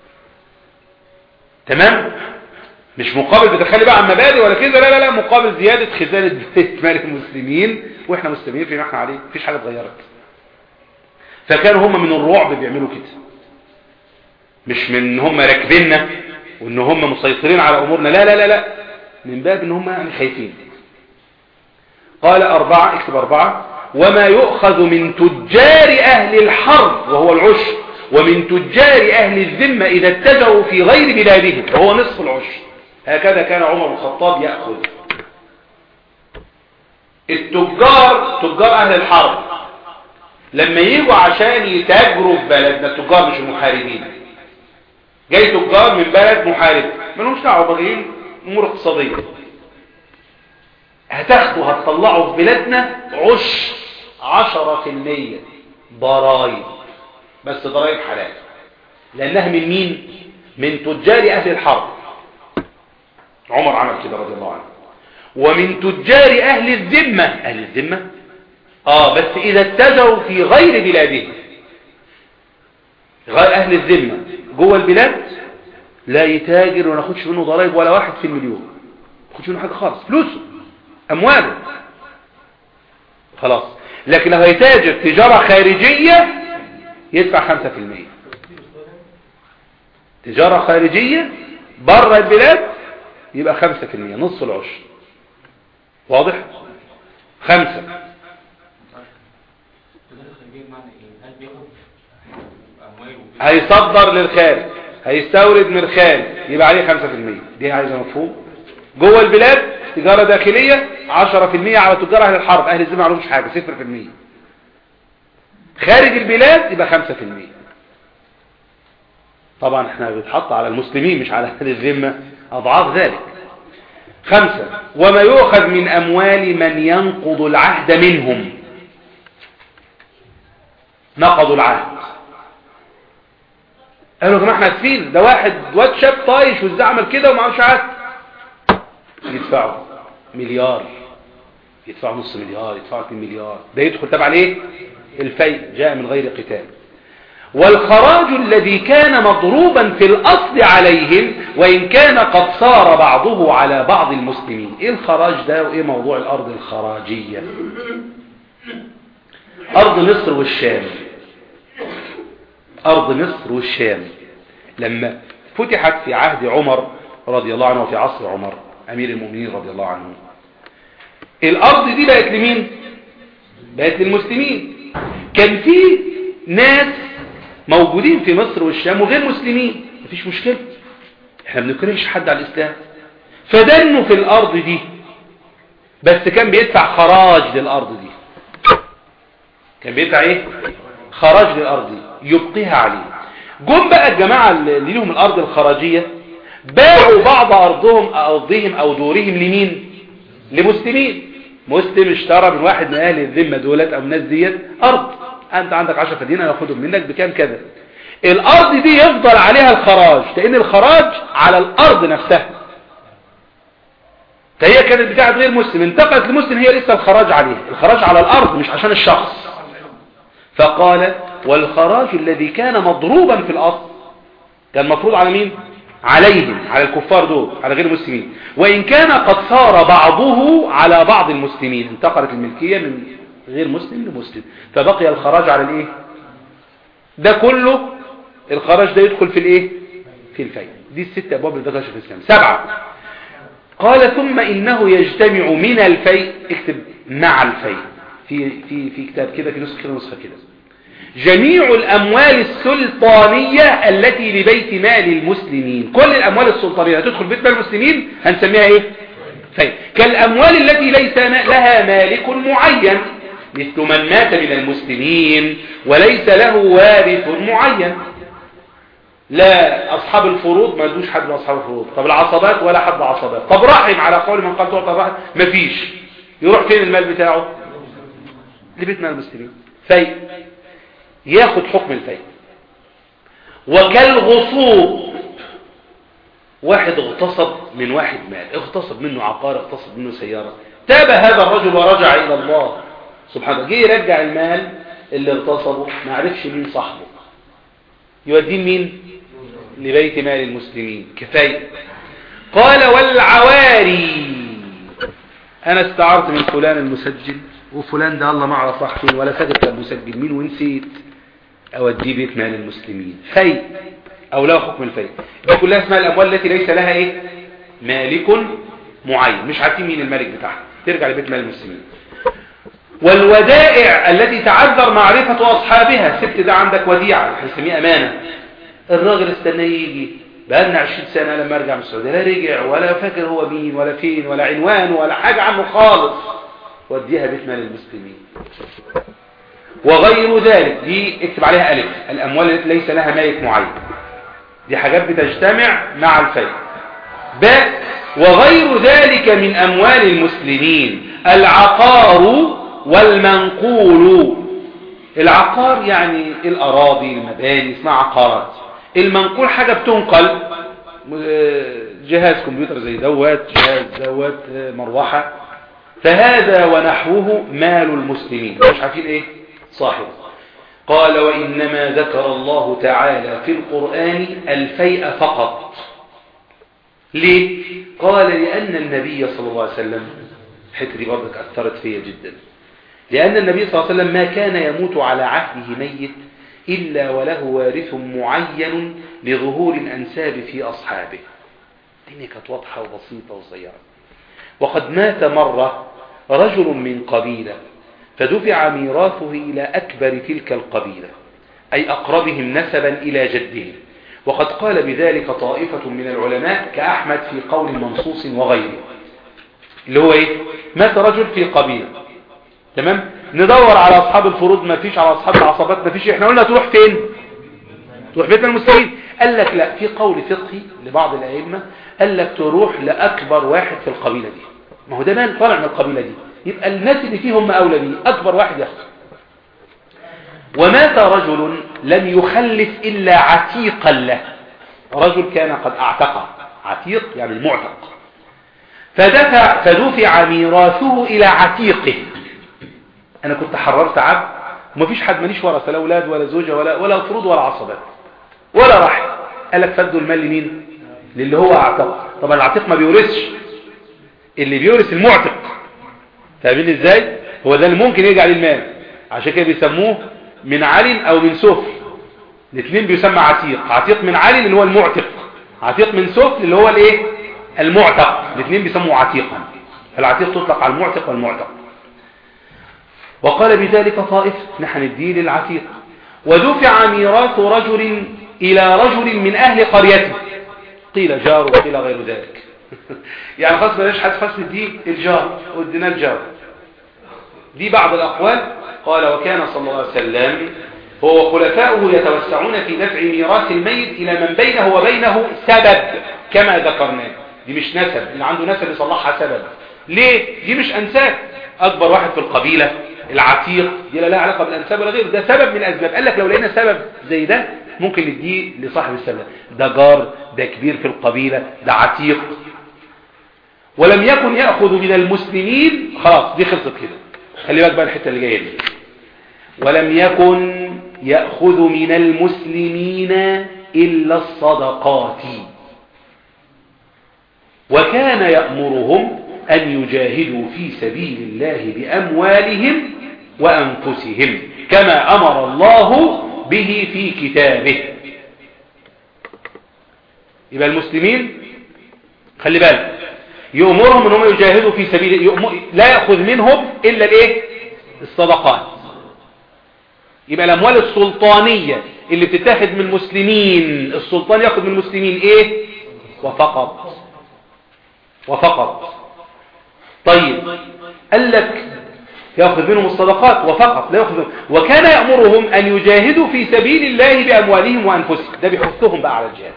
تمام مش مقابل بتخلي بقى عن مبادئ ولا كده لا لا لا مقابل زياده خزانه بيت مال المسلمين واحنا مسلمين فيما احنا عليه مفيش حاجه اتغيرت فكانوا هم من الرعب بيعملوا كده مش من ان هم راكبيننا وان هم مسيطرين على امورنا لا لا لا لا من باب ان هم يعني خايفين قال اربعة اكتب اربعة وما يؤخذ من تجار اهل الحرب وهو العشر ومن تجار اهل الذمة اذا اتجهوا في غير بلادهم وهو نصف العشر هكذا كان عمر بن الخطاب يأخذ التجار تجار اهل الحرب لما يجوا عشان يتاجروا في بلدنا التجار مش المحاربين جاي تجار من بلد محارب مالهمش دعوه باقيين امور اقتصاديه هتاخدوا هتطلعوا في بلادنا عش عشرة في المية ضرايب بس ضرايب حلال لانها من مين من تجار اهل الحرب عمر عمل كده رضي الله عنه ومن تجار اهل الذمة اهل الذمة اه بس اذا اتجهوا في غير بلادهم غير اهل الذمة جوه البلاد لا يتاجر وما ناخدش منه ضرائب ولا واحد في المليون ما ناخدش منه حاجة خالص فلوسه امواله خلاص لكن لو هيتاجر تجارة خارجية يدفع 5% تجارة خارجية بره البلاد يبقى 5% نص العشر واضح خمسة التجارة الخارجية بمعنى ايه؟ هل بياخد اموال وكده؟ هيصدر للخارج هيستورد من الخارج يبقى عليه 5% دي عايزة مفهوم جوه البلاد تجارة داخلية 10% على تجار أهل الحرب أهل الذمة ما عليهمش حاجة 0% خارج البلاد يبقى 5% طبعا احنا بنتحط على المسلمين مش على أهل الذمة أضعاف ذلك خمسة وما يؤخذ من أموال من ينقض العهد منهم نقضوا العهد قالوا يا جماعه احنا اسفين ده واحد واد شاب طايش وازاي عمل كده وما عملش عهد يدفعوا مليار يدفعوا نص مليار يدفعوا 2 مليار ده يدخل تبع الايه الفيء جاء من غير قتال والخراج الذي كان مضروبا في الأصل عليهم وإن كان قد صار بعضه على بعض المسلمين إيه الخراج ده وإيه موضوع الأرض الخراجية أرض مصر والشام أرض مصر والشام لما فتحت في عهد عمر رضي الله عنه وفي عصر عمر أمير المؤمنين رضي الله عنه الأرض دي بقت لمين؟ بقت للمسلمين كان في ناس موجودين في مصر والشام وغير مسلمين مفيش مشكلة احنا ما بنكرهش حد على الإسلام فدنوا في الأرض دي بس كان بيدفع خراج للأرض دي كان بيدفع ايه خراج للأرض دي يبقيها عليه جم بقى الجماعة اللي ليهم الأرض الخراجية باعوا بعض أرضهم أرضهم أو دورهم لمين لمسلمين مسلم اشترى من واحد من أهل الذمة دولت أو الناس ديت أرض أنت عندك 10 فدين أنا أخدهم منك بكام كذا الأرض دي يفضل عليها الخراج لأن الخراج على الأرض نفسها فهي كانت بتاعت غير مسلم انتقلت لمسلم هي لسه الخراج عليها الخراج على الأرض مش عشان الشخص فقال والخراج الذي كان مضروبا في الأصل كان مفروض على مين عليهم على الكفار دول على غير المسلمين وإن كان قد صار بعضه على بعض المسلمين انتقلت الملكية من غير مسلم لمسلم فبقي الخراج على الايه ده كله الخراج ده يدخل في الايه في الفيء دي الست ابواب اللي ذكرها في الاسلام سبعة قال ثم انه يجتمع من الفيء اكتب مع الفيء في في في كتاب كده في نسخه كده نسخه كده جميع الاموال السلطانيه التي لبيت مال المسلمين كل الاموال السلطانيه هتدخل بيت مال المسلمين هنسميها ايه فيء كالاموال التي ليس لها مالك معين مثل من مات من المسلمين وليس له وارث معين لا أصحاب الفروض ما لدوش حد من أصحاب الفروض طب العصبات ولا حد عصبات طب رحم على قول من قال تعطى الرحم مفيش يروح فين المال بتاعه لبيت مال المسلمين في ياخد حكم الفي وكالغصوب واحد اغتصب من واحد مال اغتصب منه عقار اغتصب منه سيارة تاب هذا الرجل ورجع إلى الله سبحانه جه يرجع المال اللي اغتصبه ما عرفش مين صاحبه يوديه مين لبيت مال المسلمين كفاية قال والعواري انا استعرت من فلان المسجل وفلان ده الله ما اعرف راح فين ولا فاكر كان مسجل مين ونسيت اوديه بيت مال المسلمين في او له حكم الفي دي كلها اسمها الاموال التي ليس لها ايه مالك معين مش عارفين مين المالك بتاعها ترجع لبيت مال المسلمين والودائع التي تعذر معرفة أصحابها سبت ده عندك وديعة هنسميه أمانة الراجل استنى يجي بقالنا 20 سنة لما ارجع من السعودية لا رجع ولا فاكر هو مين ولا فين ولا عنوان ولا حاجة عنه خالص وديها بيت مال المسلمين وغير ذلك دي اكتب عليها ألف الأموال التي ليس لها مالك معين دي حاجات بتجتمع مع الفيء باء وغير ذلك من أموال المسلمين العقار والمنقول العقار يعني الأراضي المباني اسمها عقارات المنقول حاجة بتنقل جهاز كمبيوتر زي دوت جهاز دوت مروحة فهذا ونحوه مال المسلمين مش عارفين ايه صاحب قال وإنما ذكر الله تعالى في القرآن الفيء فقط ليه قال لأن النبي صلى الله عليه وسلم الحته دي برضك أثرت فيا جدا لأن النبي صلى الله عليه وسلم ما كان يموت على عهده ميت إلا وله وارث معين لظهور الأنساب في أصحابه الدنيا كانت واضحة وبسيطة وصغيرة وقد مات مرة رجل من قبيلة فدفع ميراثه إلى أكبر تلك القبيلة أي أقربهم نسبا إلى جدهم وقد قال بذلك طائفة من العلماء كأحمد في قول منصوص وغيره اللي هو إيه مات رجل في قبيلة تمام ندور على أصحاب الفروض ما فيش على أصحاب العصبات ما فيش احنا قلنا تروح فين تروح بيت المسلمين قال لك لا في قول فقهي لبعض الأئمة قال لك تروح لأكبر واحد في القبيلة دي ما هو ده مال طالع من القبيلة دي يبقى الناس اللي فيهم أولى بيه أكبر واحد ياخد ومات رجل لم يخلف إلا عتيقا له رجل كان قد اعتقه عتيق يعني المعتق فدفع فدفع ميراثه إلى عتيقه أنا كنت حررت عبد ومفيش حد ماليش ورثة لا أولاد ولا زوجة ولا ولا فروض ولا عصبات ولا رحم قال لك فدوا المال لمين للي هو اعتق طبعا العتيق ما بيورثش اللي بيورث المعتق فاهمين ازاي هو ده اللي ممكن يرجع للمال عشان كده بيسموه من علي او من سفل الاثنين بيسمى عتيق عتيق من علي اللي هو المعتق عتيق من سفل اللي هو الايه المعتق الاثنين بيسموه عتيقا العتيق تطلق على المعتق والمعتق وقال بذلك طائف نحن الدين للعتيق ودفع ميراث رجل إلى رجل من أهل قريته قيل جار وقيل غير ذلك يعني خاص بلاش حد خاص دي الجار ودينا الجار دي بعض الأقوال قال وكان صلى الله عليه وسلم هو وخلفاؤه يتوسعون في دفع ميراث الميت إلى من بينه وبينه سبب كما ذكرنا دي مش نسب اللي عنده نسب يصلحها سبب ليه دي مش أنساب أكبر واحد في القبيلة العتيق دي لا لها علاقة بالأنساب ولا غيره ده سبب من الأسباب قال لك لو لقينا سبب زي ده ممكن نديه لصاحب السبب ده جار ده كبير في القبيلة ده عتيق ولم يكن يأخذ من المسلمين خلاص دي خلصت كده خلي بالك بقى الحتة اللي جاية دي ولم يكن يأخذ من المسلمين إلا الصدقات وكان يأمرهم أن يجاهدوا في سبيل الله بأموالهم وأنفسهم كما أمر الله به في كتابه يبقى المسلمين خلي بالك يأمرهم أنهم يجاهدوا في سبيل يؤمر لا يأخذ منهم إلا الإيه الصدقات يبقى الأموال السلطانية اللي بتتاخد من المسلمين السلطان يأخذ من المسلمين إيه وفقط وفقط طيب قال لك يأخذ منهم الصدقات وفقط لا يأخذ منهم وكان يأمرهم أن يجاهدوا في سبيل الله بأموالهم وأنفسهم ده بيحثهم بقى على الجهاد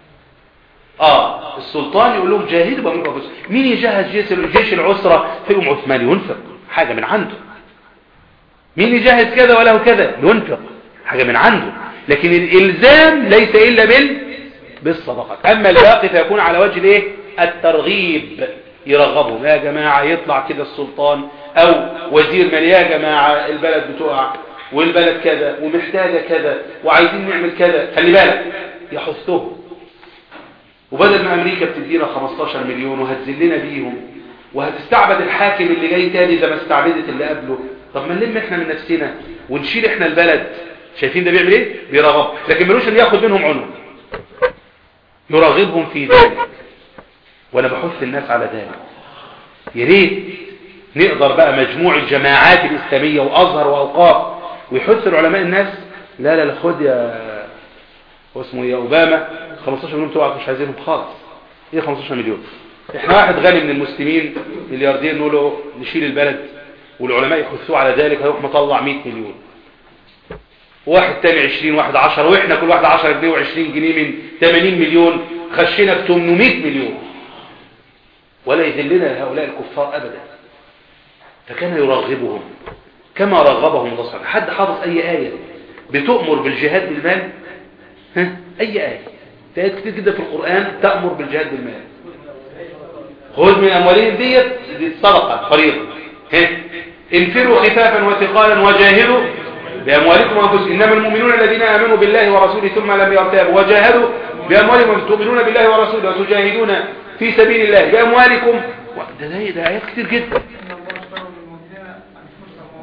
آه السلطان يقول لهم جاهدوا بأموالهم وأنفسهم مين يجهز جيش جيش العسرة فيقوم عثمان ينفق حاجة من عنده مين يجهز كذا وله كذا ينفق حاجة من عنده لكن الإلزام ليس إلا بال بالصدقات أما الباقي فيكون على وجه الايه الترغيب يرغبهم يا جماعة يطلع كده السلطان أو وزير مال يا جماعة البلد بتقع والبلد كذا ومحتاجة كذا وعايزين نعمل كذا خلي بالك يحثهم وبدل ما أمريكا بتدينا 15 مليون وهتذلنا بيهم وهتستعبد الحاكم اللي جاي تاني زي ما استعبدت اللي قبله طب ما نلم احنا من نفسنا ونشيل احنا البلد شايفين ده بيعمل ايه بيرغب لكن ملوش ان ياخد منهم عنو يرغبهم في ذلك وانا بحث الناس على ذلك يا ريت نقدر بقى مجموع الجماعات الاسلاميه وازهر واوقاف ويحث العلماء الناس لا لا لا خد يا واسمه يا اوباما 15 مليون بتوعك مش عايزينهم خالص ايه 15 مليون احنا واحد غني من المسلمين ملياردير نقول له نشيل البلد والعلماء يحثوه على ذلك هيروح مطلع 100 مليون واحد تاني 20 واحد 10 واحنا كل واحد 10 جنيه و20 جنيه من 80 مليون خشينا في 800 مليون ولا يذلنا هؤلاء الكفار ابدا فكان يرغبهم كما رغبهم الله سبحانه حد حافظ اي آية بتؤمر بالجهاد بالمال ها اي آية آيات كتير جدا في القرآن تأمر بالجهاد بالمال خذ من أموالهم ديت دي صدقة فريضة ها انفروا خفافا وثقالا وجاهدوا بأموالكم وأنفسكم إنما المؤمنون الذين آمنوا بالله ورسوله ثم لم يرتابوا وجاهدوا بأموالهم تؤمنون بالله ورسوله وتجاهدون في سبيل الله بأموالكم ده ده, ده آيات كتير جدا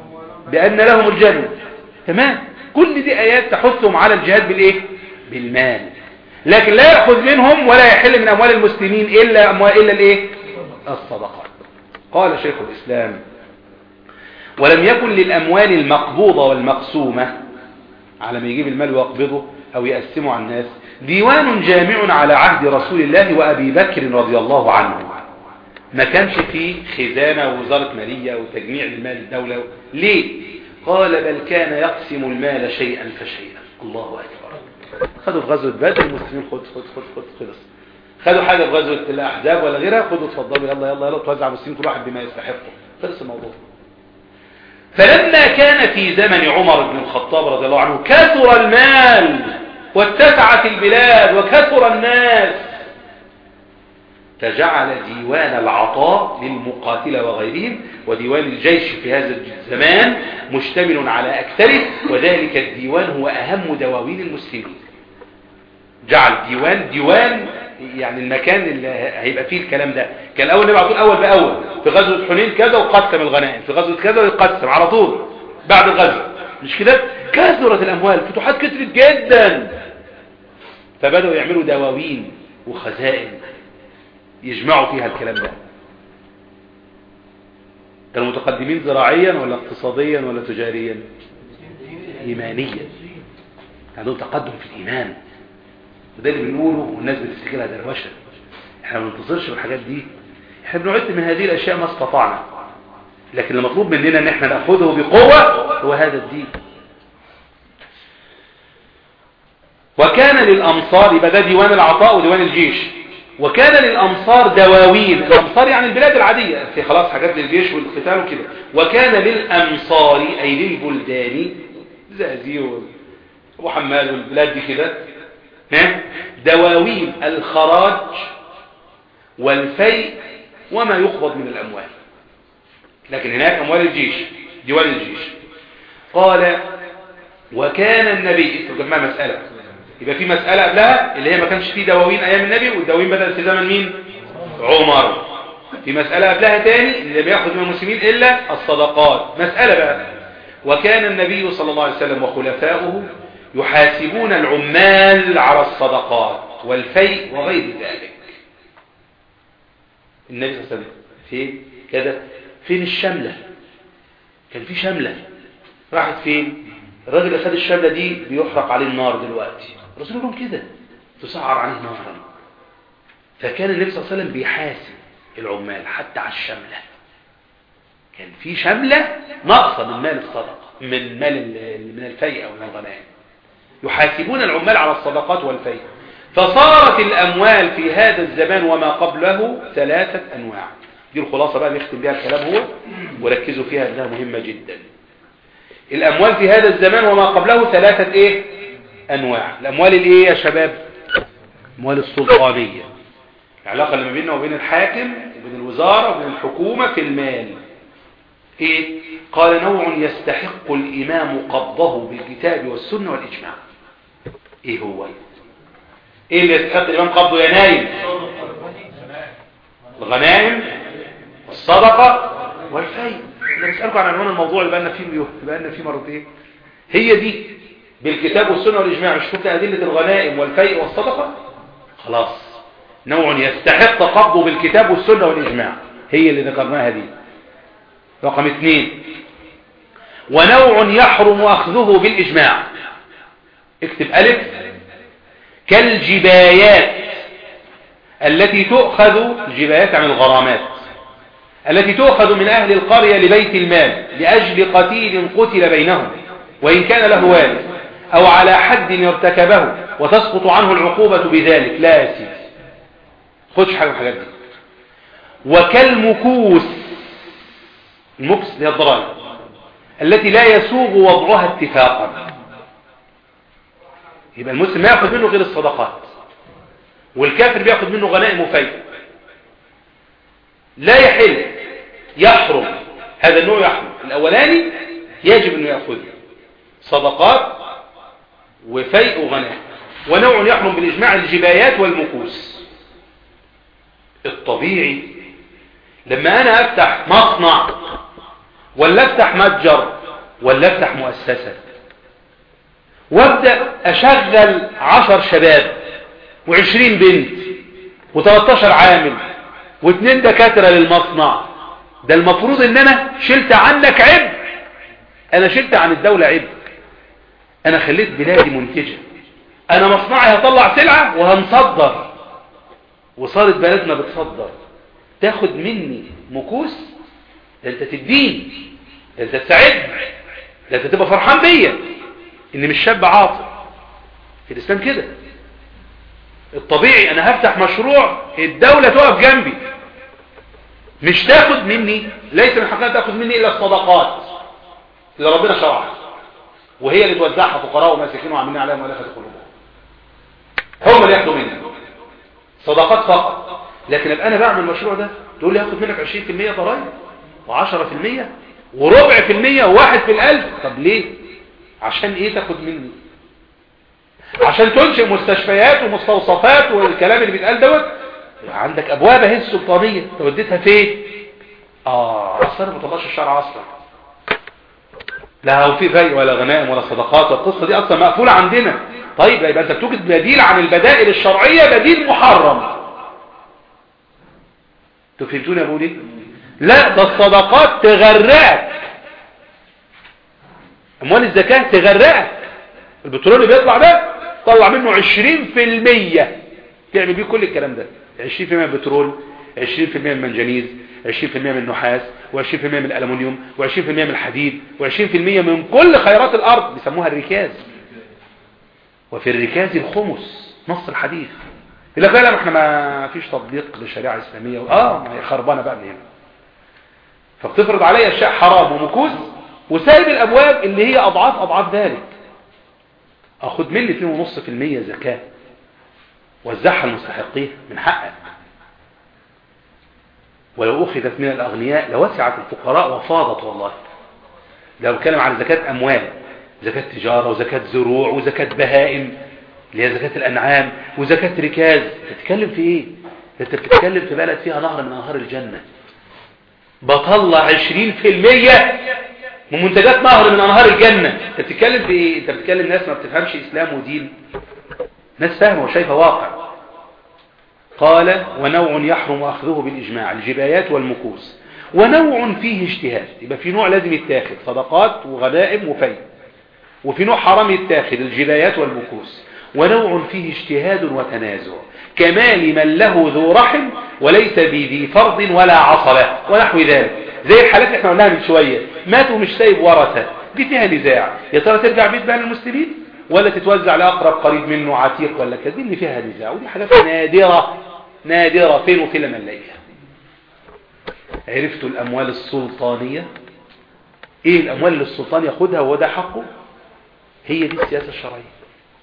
بأن لهم الجنة تمام كل دي آيات تحثهم على الجهاد بالإيه بالمال لكن لا يأخذ منهم ولا يحل من أموال المسلمين إلا أموال إلا الإيه الصدقات قال شيخ الإسلام ولم يكن للأموال المقبوضة والمقسومة على ما يجيب المال ويقبضه أو يقسمه على الناس ديوان جامع على عهد رسول الله وأبي بكر رضي الله عنه ما كانش فيه خزانة ووزارة مالية وتجميع المال الدولة ليه؟ قال بل كان يقسم المال شيئا فشيئا الله أكبر خدوا في غزوة بدر المسلمين خد خد خد خد خلص خدوا حاجة في غزوة الأحزاب ولا غيرها خدوا اتفضلوا يلا يلا يلا توزع المسلمين كل واحد بما يستحقه خلص الموضوع فلما كان في زمن عمر بن الخطاب رضي الله عنه كثر المال واتسعت البلاد وكثر الناس فجعل ديوان العطاء للمقاتلة وغيرهم وديوان الجيش في هذا الزمان مشتمل على أكثره وذلك الديوان هو أهم دواوين المسلمين جعل ديوان ديوان يعني المكان اللي هيبقى فيه الكلام ده كان الأول نبقى طول أول بأول في غزوة حنين كذا وقسم الغنائم في غزوة كذا ويقسم على طول بعد الغزوة مش كده كثرت الأموال فتوحات كثرت جدا فبدأوا يعملوا دواوين وخزائن يجمعوا فيها الكلام ده كانوا متقدمين زراعيا ولا اقتصاديا ولا تجاريا ايمانيا عندهم تقدم في الايمان وده اللي بنقوله والناس بتفتكرها دروشه احنا ما بننتظرش بالحاجات دي احنا بنعد من هذه الاشياء ما استطعنا لكن المطلوب مننا ان احنا ناخذه بقوه هو هذا الدين وكان للامصار يبقى ده ديوان العطاء وديوان الجيش وكان للأمصار دواوين الأمصار يعني البلاد العادية في خلاص حاجات للجيش والقتال وكده وكان للأمصار أي للبلدان زازير وحمال والبلاد دي كده دواوين الخراج والفيء وما يقبض من الأموال لكن هناك أموال الجيش ديوان الجيش قال وكان النبي تجمع مسألة يبقى في مسألة قبلها اللي هي ما كانش فيه دواوين أيام النبي والدواوين بدأت في زمن مين عمر في مسألة قبلها تاني اللي بياخد من المسلمين إلا الصدقات مسألة بقى وكان النبي صلى الله عليه وسلم وخلفاؤه يحاسبون العمال على الصدقات والفيء وغير ذلك النبي صلى الله عليه وسلم فين كده فين الشملة كان في شملة راحت فين الراجل اللي خد الشملة دي بيحرق عليه النار دلوقتي الرسول يقول لهم كده تسعر عليه نارا فكان النبي صلى الله عليه وسلم بيحاسب العمال حتى على الشملة كان في شملة ناقصة من مال الصدقة من مال من الفيء أو من الغنائم يحاسبون العمال على الصدقات والفيء فصارت الأموال في هذا الزمان وما قبله ثلاثة أنواع دي الخلاصة بقى نختم بها الكلام هو وركزوا فيها أنها مهمة جدا الأموال في هذا الزمان وما قبله ثلاثة إيه أنواع الأموال الإيه يا شباب أموال السلطانية العلاقة اللي ما بيننا وبين الحاكم وبين الوزارة وبين الحكومة في المال إيه قال نوع يستحق الإمام قبضه بالكتاب والسنة والإجماع إيه هو إيه اللي يستحق الإمام قبضه يا نايم الغنائم والصدقة والفيء انا بسألكم عن عنوان الموضوع اللي بقالنا فيه بقالنا فيه مرتين هي دي بالكتاب والسنة والإجماع مش شفت أدلة الغنائم والفيء والصدقة خلاص نوع يستحق قبضه بالكتاب والسنة والإجماع هي اللي ذكرناها دي رقم اثنين ونوع يحرم أخذه بالإجماع اكتب ألف كالجبايات التي تؤخذ الجبايات عن الغرامات التي تؤخذ من أهل القرية لبيت المال لأجل قتيل قتل بينهم وإن كان له والد أو على حد ارتكبه وتسقط عنه العقوبة بذلك لا يا سيدي خدش حاجة من الحاجات دي وكالمكوس المكس هي الضرائب التي لا يسوغ وضعها اتفاقا يبقى المسلم ما ياخذ منه غير الصدقات والكافر بياخذ منه غنائم وفيء لا يحل يحرم هذا النوع يحرم الاولاني يجب انه ياخذه صدقات وفيء وغنائم ونوع يحرم بالاجماع الجبايات والمكوس الطبيعي لما انا افتح مصنع ولا افتح متجر ولا افتح مؤسسة وابدأ اشغل عشر شباب وعشرين بنت و13 عامل واثنين دكاترة للمصنع ده المفروض ان انا شلت عنك عبء انا شلت عن الدولة عبء انا خليت بلادي منتجة انا مصنعي هطلع سلعة وهنصدر وصارت بلدنا بتصدر تاخد مني مكوس ده انت تديني ده انت تساعدني ده انت تبقى فرحان بيا ان مش شاب عاطل في الاسلام كده الطبيعي انا هفتح مشروع الدولة تقف جنبي مش تاخد مني ليس من حقها تاخد مني الا الصدقات اللي ربنا شرعها وهي اللي توزعها فقراء ومساكين وعاملين عليهم مؤلفة قلوبهم هم اللي ياخدوا مني صدقات فقط لكن ابقى انا بعمل المشروع ده تقول لي هاخد منك 20% ضرائب و10% وربع في المية وواحد في الالف طب ليه عشان ايه تاخد مني عشان تنشئ مستشفيات ومستوصفات والكلام اللي بيتقال دوت عندك ابواب اهي السلطانيه انت وديتها فين اه اصلا ما طلعش الشرع اصلا لا هو في فايق ولا غنائم ولا صدقات والقصه دي اصلا مقفوله عندنا طيب يبقى انت بتوجد بديل عن البدائل الشرعيه بديل محرم انتوا فهمتوني يا ابو ليه لا ده الصدقات تغرقك اموال الزكاه تغرقك البترول اللي بيطلع ده طلع منه 20% تعمل بيه كل الكلام ده 20% من البترول 20% من المنجنيز 20% من النحاس و20% من الألمنيوم و20% من الحديد و20% من كل خيرات الأرض بيسموها الركاز وفي الركاز الخمس نص الحديث إلا قال ما احنا ما فيش تطبيق للشريعة الإسلامية اه ما هي خربانة بقى من هنا فبتفرض عليا أشياء حرام ومكوس وسايب الأبواب اللي هي أضعاف أضعاف ذلك أخد مني 2.5% زكاة وزعها المستحقين من حقك ولو أخذت من الأغنياء لوسعت الفقراء وفاضت والله لو بتكلم عن زكاة أموال زكاة تجارة وزكاة زروع وزكاة بهائم اللي هي زكاة الأنعام وزكاة ركاز تتكلم في إيه؟ أنت بتتكلم في بلد فيها نهر من أنهار الجنة بطلع 20% من منتجات نهر من أنهار الجنة أنت بتتكلم في إيه؟ أنت بتتكلم ناس ما بتفهمش إسلام ودين ناس فاهمة وشايفة واقع قال ونوع يحرم أخذه بالإجماع الجبايات والمكوس ونوع فيه اجتهاد يبقى في نوع لازم يتاخد صدقات وغنائم وفي وفي نوع حرام يتاخد الجبايات والمكوس ونوع فيه اجتهاد وتنازع كمال من له ذو رحم وليس بذي فرض ولا عصبة ونحو ذلك زي الحالات اللي احنا قلناها من شوية مات ومش سايب ورثة دي فيها نزاع يا ترى ترجع بيت بقى للمسلمين ولا تتوزع لأقرب قريب منه عتيق ولا كذا دي اللي فيها نزاع ودي حاجات نادرة نادرة فين وفين لما نلاقيها عرفتوا الأموال السلطانية ايه الأموال اللي السلطان ياخدها وهو ده حقه هي دي السياسة الشرعية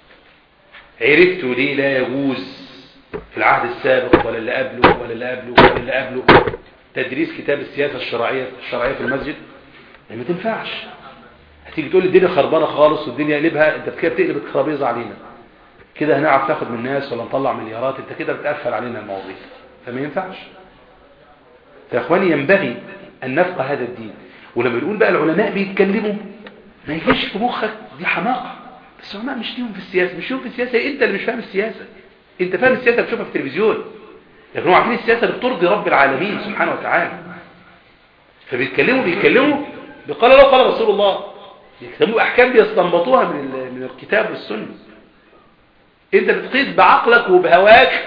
عرفتوا ليه لا يجوز في العهد السابق ولا اللي قبله ولا اللي قبله ولا اللي قبله تدريس كتاب السياسة الشرعية الشرعية في المسجد ما تنفعش هتيجي تقول لي الدنيا خربانه خالص والدنيا قلبها انت كده بتقلب الترابيزه علينا كده هنعرف ناخد من الناس ولا نطلع مليارات انت كده بتقفل علينا المواضيع فما ينفعش يا اخواني ينبغي ان نفقه هذا الدين ولما نقول بقى العلماء بيتكلموا ما يجيش في مخك دي حماقه بس العلماء مش ليهم في السياسه مش ليهم في السياسه انت اللي مش فاهم السياسه انت فاهم السياسه بتشوفها في التلفزيون لكن هم عارفين السياسه اللي بترضي رب العالمين سبحانه وتعالى فبيتكلموا بيتكلموا بقال الله قال رسول الله يكتبوا احكام بيستنبطوها من من الكتاب والسنه انت بتقيس بعقلك وبهواك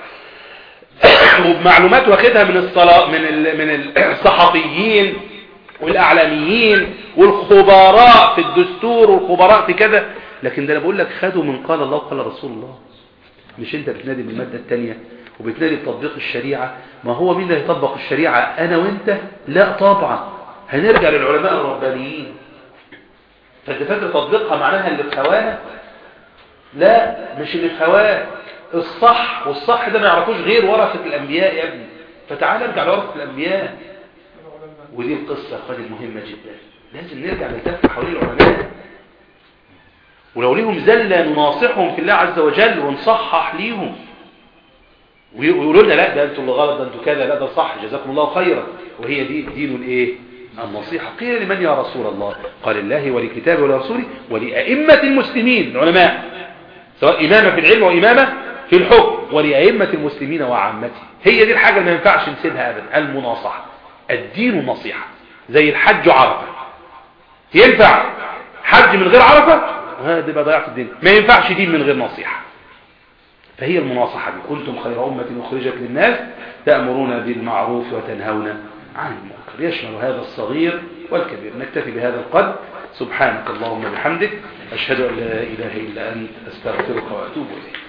وبمعلومات واخدها من الصلاة من ال... من الصحفيين والاعلاميين والخبراء في الدستور والخبراء في كذا لكن ده انا بقول لك خدوا من قال الله قال رسول الله مش انت بتنادي بالماده الثانيه وبتنادي بتطبيق الشريعه ما هو مين اللي هيطبق الشريعه انا وانت لا طبعا هنرجع للعلماء الربانيين فانت فاكر تطبيقها معناها اللي في هوانا لا مش اللي في هواك الصح والصح ده ما يعرفوش غير ورثة الأنبياء يا ابني فتعال ارجع لورثة الأنبياء ودي القصة قد المهمة جدا لازم نرجع نلتف حوالين العلماء ولو ليهم زلة نناصحهم في الله عز وجل ونصحح ليهم ويقولوا لنا لا ده انتوا اللي غلط ده انتوا كذا لا ده صح جزاكم الله خيرا وهي دي دين الايه النصيحة قيل لمن يا رسول الله قال الله ولكتابه ولرسوله ولأئمة المسلمين العلماء سواء إمامة في العلم وإمامة في الحكم ولأئمة المسلمين وعامته هي دي الحاجة اللي ما ينفعش نسيبها أبدا المناصحة الدين النصيحة زي الحج عرفة ينفع حج من غير عرفة هذا يبقى ضيعت الدين ما ينفعش دين من غير نصيحة فهي المناصحة دي كنتم خير أمة أخرجت للناس تأمرون بالمعروف وتنهون عن المنكر يشمل هذا الصغير والكبير نكتفي بهذا القدر سبحانك اللهم بحمدك أشهد أن لا إله إلا أنت أستغفرك وأتوب إليك